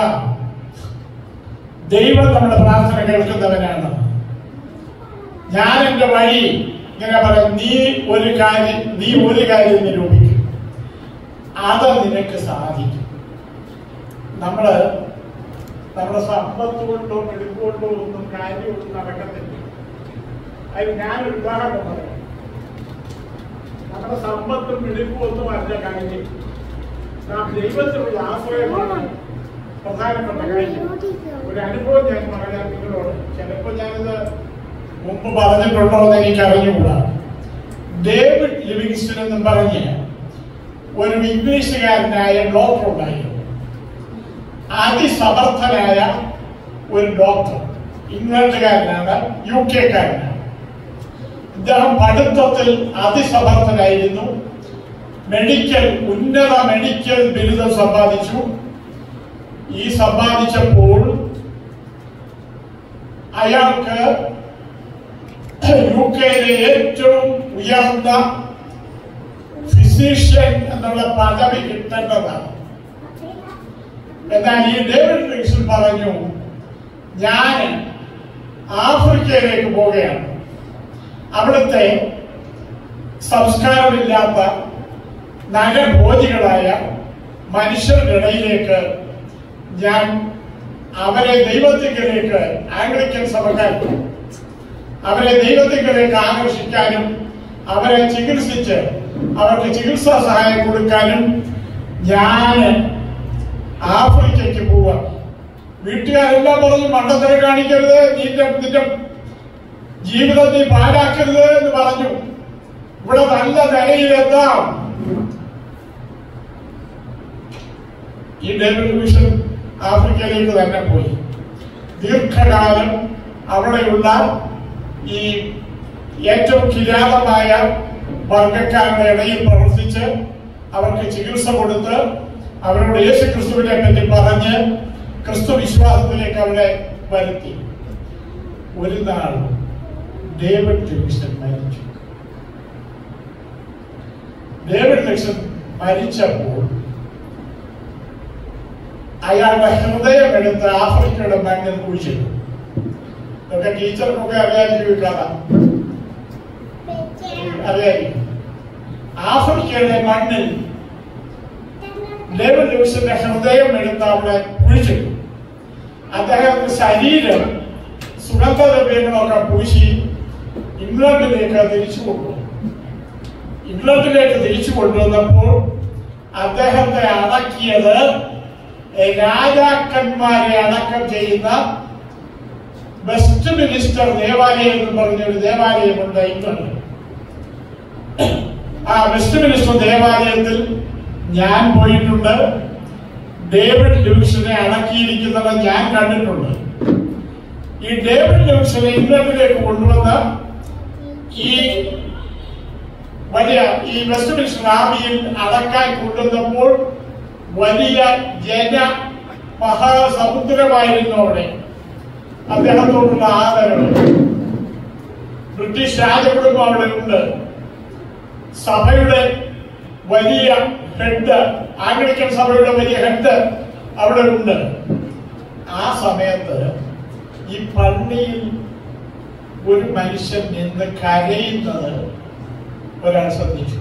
ദൈവം നമ്മുടെ പ്രാർത്ഥന കേൾക്കുന്നവനാണ് ഞാൻ എന്റെ വഴി ഇങ്ങനെ പറയും നീ ഒരു കാര്യം നീ ഒരു കാര്യം നിരൂപിക്കും അത് നിനക്ക് സാധിക്കും നമ്മള് നമ്മുടെ സമ്പത്ത് കൊണ്ടോ മെടുക്കൊണ്ടോ ഒന്നും കാര്യമൊന്നും നടക്കത്തില്ല അതിന് ഞാനൊരു ഉദാഹരണം പറയാം നമ്മുടെ സമ്പത്തും മിടുക്കും ഒന്നും അറിഞ്ഞ കാര്യം നാം ദൈവത്തിലുള്ള ആശ്രയമാണ് പ്രധാനപ്പെട്ട കാര്യം ഒരു അനുഭവം ഞാൻ പറയാം നിങ്ങളോട് ചിലപ്പോൾ ഞാനിത് മുമ്പ് പറഞ്ഞിട്ടുണ്ടോ എന്ന് എനിക്ക് അറിഞ്ഞുകൂടാ ഡേവിഡ് ലിവിങ്സ്റ്റൺ എന്നും പറഞ്ഞ് ഒരു ഇംഗ്ലീഷുകാരനായ ഡോക്ടർ ഉണ്ടായിരുന്നു അതിസമർത്ഥനായ ഒരു ഡോക്ടർ ഇംഗ്ലണ്ടുകാരനാണ് യു കെക്കാരനാണ് ഇദ്ദേഹം പഠിത്തത്തിൽ അതിസമർത്ഥനായിരുന്നു മെഡിക്കൽ ഉന്നത മെഡിക്കൽ ബിരുദം സമ്പാദിച്ചു ഈ സമ്പാദിച്ചപ്പോൾ അയാൾക്ക് യു കെയിലെ ഏറ്റവും ഉയർന്ന ഫിസിഷ്യൻ എന്നുള്ള പദവി കിട്ടേണ്ടതാണ് എന്നാൽ ഈ ഡേവിഡ് റിക്സൺ പറഞ്ഞു ഞാൻ ആഫ്രിക്കയിലേക്ക് പോവുകയാണ് അവിടുത്തെ സംസ്കാരമില്ലാത്ത നരഭോജികളായ മനുഷ്യരുടെ ഇടയിലേക്ക് ഞാൻ അവരെ ദൈവത്തിലേക്ക് ആംഗ്ലിക്കൻ സഭക്കാർ അവരെ ദൈവത്തിലേക്ക് ആകർഷിക്കാനും അവരെ ചികിത്സിച്ച് അവർക്ക് ചികിത്സാ സഹായം കൊടുക്കാനും ഞാൻ ആഫ്രിക്കയ്ക്ക് പോവാ വീട്ടുകാരെല്ലാം പറഞ്ഞു മണ്ടത്തരം കാണിക്കരുത് നിന്റെ നിന്റെ ജീവിതം നീ പാഴാക്കരുത് എന്ന് പറഞ്ഞു ഇവിടെ നല്ല നിലയിലെത്താം ഈ ഡേവിഡ് മിഷൻ ആഫ്രിക്കയിലേക്ക് തന്നെ പോയി ദീർഘകാലം അവിടെയുള്ള ഈ ഏറ്റവും കിരാതമായ വർഗക്കാരുടെ ഇടയിൽ പ്രവർത്തിച്ച് അവർക്ക് ചികിത്സ കൊടുത്ത് അവരോട് യേശു ക്രിസ്തുവിനെ പറ്റി പറഞ്ഞ് ക്രിസ്തു വിശ്വാസത്തിലേക്ക് അവരെ വരുത്തി ഒരു നാൾ ഡേവിഡ് ലിവിങ്സ്റ്റൺ മരിച്ചു ഡേവിഡ് ലിവിങ്സ്റ്റൺ മരിച്ചപ്പോൾ അയാളുടെ ഹൃദയം എടുത്ത് ആഫ്രിക്കയുടെ മണ്ണിൽ കുഴിച്ചിട്ടു ഇതൊക്കെ ടീച്ചർക്കൊക്കെ അറിയാതിരിക്കും കഥ അറിയാതിരിക്കും ആഫ്രിക്കയുടെ മണ്ണിൽ ഡേവിഡ് ലൂസിന്റെ ഹൃദയം എടുത്ത് അവിടെ കുഴിച്ചിട്ടു അദ്ദേഹത്തിന്റെ ശരീരം സുഗന്ധദ്രവ്യങ്ങളൊക്കെ പൂശി ഇംഗ്ലണ്ടിലേക്ക് തിരിച്ചു കൊണ്ടുവന്നു ഇംഗ്ലണ്ടിലേക്ക് തിരിച്ചു കൊണ്ടുവന്നപ്പോൾ അദ്ദേഹത്തെ അടക്കിയത് രാജാക്കന്മാരെ അടക്കം ചെയ്യുന്ന വെസ്റ്റ് മിനിസ്റ്റർ ദേവാലയം എന്ന് പറഞ്ഞ ഒരു ദേവാലയമുണ്ട് ഇംഗ്ലണ്ടിൽ ആ വെസ്റ്റ് മിനിസ്റ്റർ ദേവാലയത്തിൽ ഞാൻ പോയിട്ടുണ്ട് ഡേവിഡ് ലൂക്സിനെ അടക്കിയിരിക്കുന്നത് ഞാൻ കണ്ടിട്ടുണ്ട് ഈ ഡേവിഡ് ലൂക്സിനെ ഇംഗ്ലണ്ടിലേക്ക് കൊണ്ടുവന്ന ഈ വലിയ ഈ വെസ്റ്റ് മിനിസ്റ്റർ ആർമിയിൽ അടക്കാൻ കൊണ്ടുവന്നപ്പോൾ വലിയ ജന മഹാസമുദ്രമായിരുന്നു അവിടെ അദ്ദേഹത്തോടുള്ള ആദരവ് ബ്രിട്ടീഷ് രാജകുടുംബം അവിടെ ഉണ്ട് സഭയുടെ വലിയ ഹെഡ് ആംഗ്ലിക്കൻ സഭയുടെ വലിയ ഹെഡ് അവിടെ ഉണ്ട് ആ സമയത്ത് ഈ പള്ളിയിൽ ഒരു മനുഷ്യൻ നിന്ന് കരയുന്നത് ഒരാൾ ശ്രദ്ധിച്ചു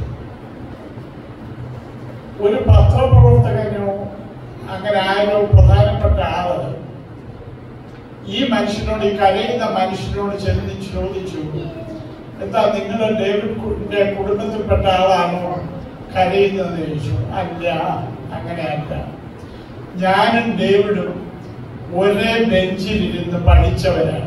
ഒരു പത്രപ്രവർത്തകനോ അങ്ങനെ ആരോ പ്രധാനപ്പെട്ട ആള് ഈ മനുഷ്യനോട് ഈ കരയുന്ന മനുഷ്യനോട് ചെന്ന് ചോദിച്ചു എന്താ നിങ്ങൾ ഡേവിഡിന്റെ കുടുംബത്തിൽപ്പെട്ട ആളാണോ കരയുന്നത് ചോദിച്ചു അല്ല അങ്ങനെയല്ല ഞാനും ഡേവിഡും ഒരേ ബെഞ്ചിലിരുന്ന് പഠിച്ചവരാണ്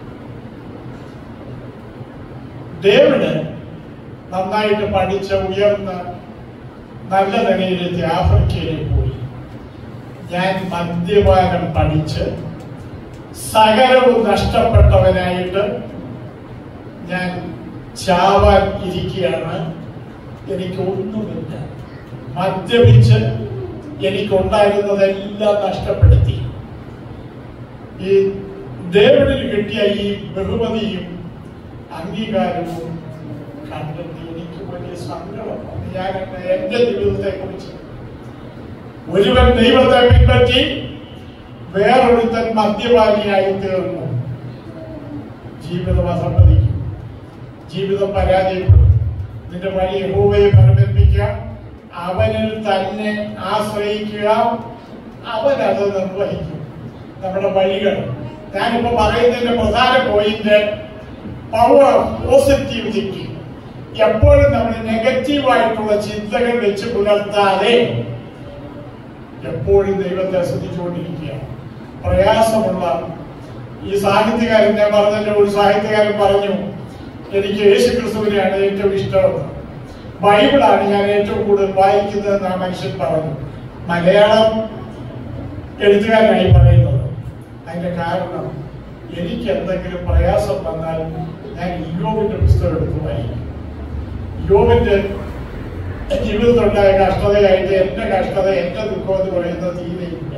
ഡേവിഡ് നന്നായിട്ട് പഠിച്ച ഉയർന്ന നല്ല നിലയിലെത്തി ആഫ്രിക്കയിലേക്ക് പോയി ഞാൻ മദ്യപാനം പഠിച്ച് സകലവും നഷ്ടപ്പെട്ടവനായിട്ട് ഞാൻ ചാവാൻ ഇരിക്കുകയാണ് എനിക്ക് ഒന്നുമില്ല മദ്യപിച്ച് എനിക്കുണ്ടായിരുന്നതെല്ലാം നഷ്ടപ്പെടുത്തി ഈ ഡേവിഡിന് കിട്ടിയ ഈ ബഹുമതിയും അംഗീകാരവും കണ്ടിട്ട് എനിക്ക് വലിയ സങ്കടം വന്നു. ഞാൻ എന്നെ എന്റെ ജീവിതത്തെ കുറിച്ച് ഒരുവൻ ദൈവത്തെ പിൻപറ്റി വേറൊരുത്തൻ മദ്യപാനിയായി തീർന്നു ജീവിതം അസംബന്ധിക്കും ജീവിതം പരാജയപ്പെടും നിന്റെ വഴി യഹോവയെ ഫലമെത്തിക്കുക അവനിൽ തന്നെ ആശ്രയിക്കുക അവൻ അത് നിർവഹിക്കും നമ്മുടെ വഴികൾ ഞാനിപ്പോ പറയുന്നതിന്റെ പ്രധാന point power of positive thinking എപ്പോഴും നമ്മൾ നെഗറ്റീവായിട്ടുള്ള ചിന്തകൾ വെച്ച് പുലർത്താതെ എപ്പോഴും ദൈവത്തെ ശ്രദ്ധിച്ചുകൊണ്ടിരിക്കുക പ്രയാസമുള്ള ഈ സാഹിത്യകാരൻ ഞാൻ പറഞ്ഞല്ലോ ഒരു സാഹിത്യകാരൻ പറഞ്ഞു എനിക്ക് യേശു ക്രിസ്തുവിനെയാണ് ഏറ്റവും ഇഷ്ടം ബൈബിളാണ് ഞാൻ ഏറ്റവും കൂടുതൽ വായിക്കുന്നത് ആ മനുഷ്യൻ പറഞ്ഞു മലയാളം എഴുത്തുകാരനായി പറയുന്നത് അതിന്റെ കാരണം എനിക്ക് എന്തെങ്കിലും പ്രയാസം വന്നാൽ ഞാൻ യോബിന്റെ പുസ്തകം എടുത്ത് വായിക്കും യോബിന്റെ ജീവിതത്തിലുണ്ടായ കഷ്ടതയായിട്ട് എന്റെ കഷ്ടത എന്റെ ദുഃഖം എന്ന് പറയുന്നത് തീരെയില്ല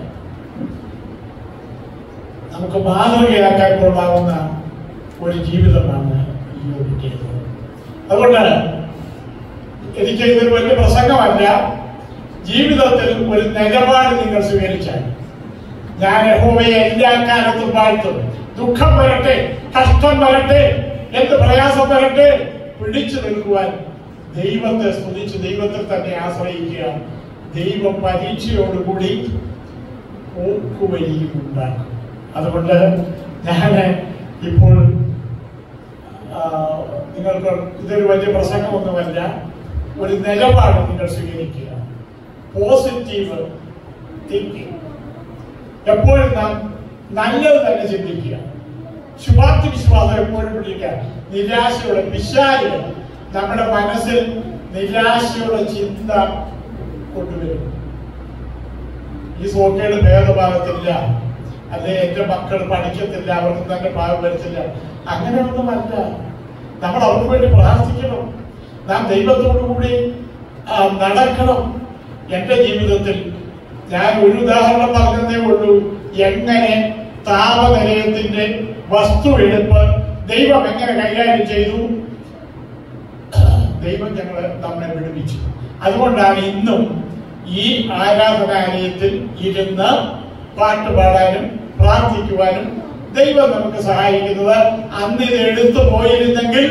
നമുക്ക് മാതൃകയാക്കാൻ കൊള്ളാവുന്ന ഒരു ജീവിതമാണ് യോബിന്റേത് അതുകൊണ്ട് എനിക്ക് ഇതൊരു വലിയ പ്രസംഗമല്ല ജീവിതത്തിൽ ഒരു നിലപാട് നിങ്ങൾ സ്വീകരിച്ചാൽ ഞാൻ യഹോവയെ എല്ലാ കാലത്തും വാഴ്ത്തും ദുഃഖം വരട്ടെ കഷ്ടം വരട്ടെ എന്ത് പ്രയാസം വരട്ടെ പിടിച്ചു നിൽക്കുവാൻ ദൈവത്തെ സ്തുതിച്ച് ദൈവത്തിൽ തന്നെ ആശ്രയിക്കുക ദൈവം പരീക്ഷയോടുകൂടി പോക്കുവഴിയും ഉണ്ടാക്കും അതുകൊണ്ട് ഞാൻ ഇപ്പോൾ ആ, നിങ്ങൾക്ക് ഇതൊരു വലിയ പ്രസംഗമൊന്നുമല്ല ഒരു നിലപാട് നിങ്ങൾ സ്വീകരിക്കുക പോസിറ്റീവ് തിങ്കിങ് എപ്പോഴും നാം നല്ലത് തന്നെ ചിന്തിക്കുക ശുഭാപ്തി വിശ്വാസം എപ്പോഴും പിടിക്കുക നിരാശയുടെ പിശാല് നമ്മുടെ മനസ്സിൽ നിരാശയുടെ ചിന്ത കൊണ്ടുവരും ഈ സോക്കയുടെ ഭേദഭാഗത്തില്ല അല്ലെ എന്റെ മക്കൾ പഠിക്കത്തില്ല അവർക്ക് തന്നെ ഭാഗം വരത്തില്ല അങ്ങനെയൊന്നുമല്ല നമ്മൾ അവർക്ക് വേണ്ടി പ്രാർത്ഥിക്കണം നാം ദൈവത്തോടു കൂടി ആ, നടക്കണം എന്റെ ജീവിതത്തിൽ ഞാൻ ഒരു ഉദാഹരണം പറഞ്ഞതേ ഉള്ളൂ എങ്ങനെ താപനിലയത്തിന്റെ വസ്തു എടുപ്പ് ദൈവം എങ്ങനെ കൈകാര്യം ചെയ്തു ദൈവം ഞങ്ങളെ നമ്മെ വിടുവിച്ചു അതുകൊണ്ടാണ് ഇന്നും ഈ ആരാധനാലയത്തിൽ ഇരുന്ന് പാട്ട് പാടാനും പ്രാർത്ഥിക്കുവാനും ദൈവം നമുക്ക് സഹായിക്കുന്നത് അന്ന് ഇത് എടുത്തു പോയിരുന്നെങ്കിൽ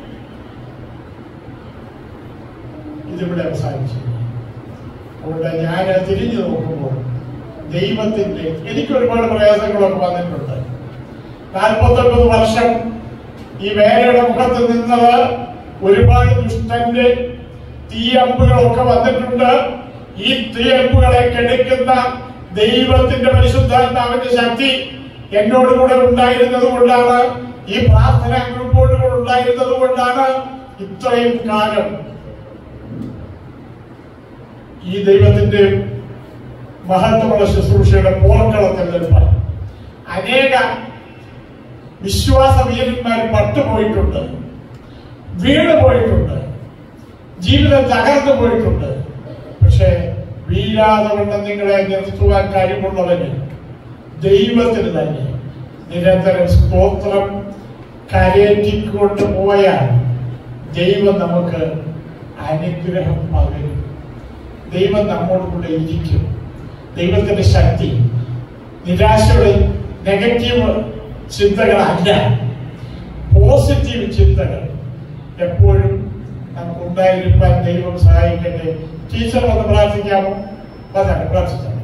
ഇതിവിടെ അവസാനിച്ചു അതുകൊണ്ട് ഞാൻ തിരിഞ്ഞു നോക്കുമ്പോൾ ദൈവത്തിന്റെ എനിക്ക് ഒരുപാട് പ്രയാസങ്ങളൊക്കെ വന്നിട്ടുണ്ട് നാൽപ്പത്തൊൻപത് വർഷം ഈ വേലയുടെ മുഖത്ത് നിന്നത് ഒരുപാട് ദുഷ്ടന്റെ തീയമ്പുകളൊക്കെ വന്നിട്ടുണ്ട് ഈ തീയമ്പുകളെ കെടുക്കുന്ന ദൈവത്തിന്റെ പരിശുദ്ധാത്മാവിന്റെ ശക്തി എന്നോട് കൂടെ ഉണ്ടായിരുന്നത് കൊണ്ടാണ് ഈ പ്രാർത്ഥനാ ഗ്രൂപ്പോട് കൂടെ ഉണ്ടായിരുന്നത് കൊണ്ടാണ് ഇത്രയും കാലം ഈ ദൈവത്തിന്റെ മഹത്വമുള്ള ശുശ്രൂഷയുടെ പോർക്കളത്തിൽ നിൽപ്പാൻ അനേക വിശ്വാസ വീരന്മാർ പട്ടുപോയിട്ടുണ്ട് വീണ് പോയിട്ടുണ്ട് ജീവിതം തകർന്നു പോയിട്ടുണ്ട് പക്ഷേ വീഴാതെ കൊണ്ട് നിങ്ങളെ നിർത്തുവാൻ കഴിവുള്ളവന് ദൈവത്തിന് തന്നെ നിരന്തരം സ്തോത്രം കരയേറ്റിക്കൊണ്ട് പോയാൽ ദൈവം നമുക്ക് അനുഗ്രഹം പകരും ദൈവം നമ്മോട് കൂടെ ഇരിക്കും ദൈവത്തിന്റെ ശക്തി നിരാശയുടെ നെഗറ്റീവ് ചിന്തകളല്ല പോസിറ്റീവ് ചിന്തകൾ എപ്പോഴും നമുക്ക് ഉണ്ടായിരിക്കാൻ ദൈവം സഹായിക്കട്ടെ ടീച്ചർ വന്ന് പ്രാർത്ഥിക്കാമോ അതാണ് പ്രാർത്ഥിക്കാം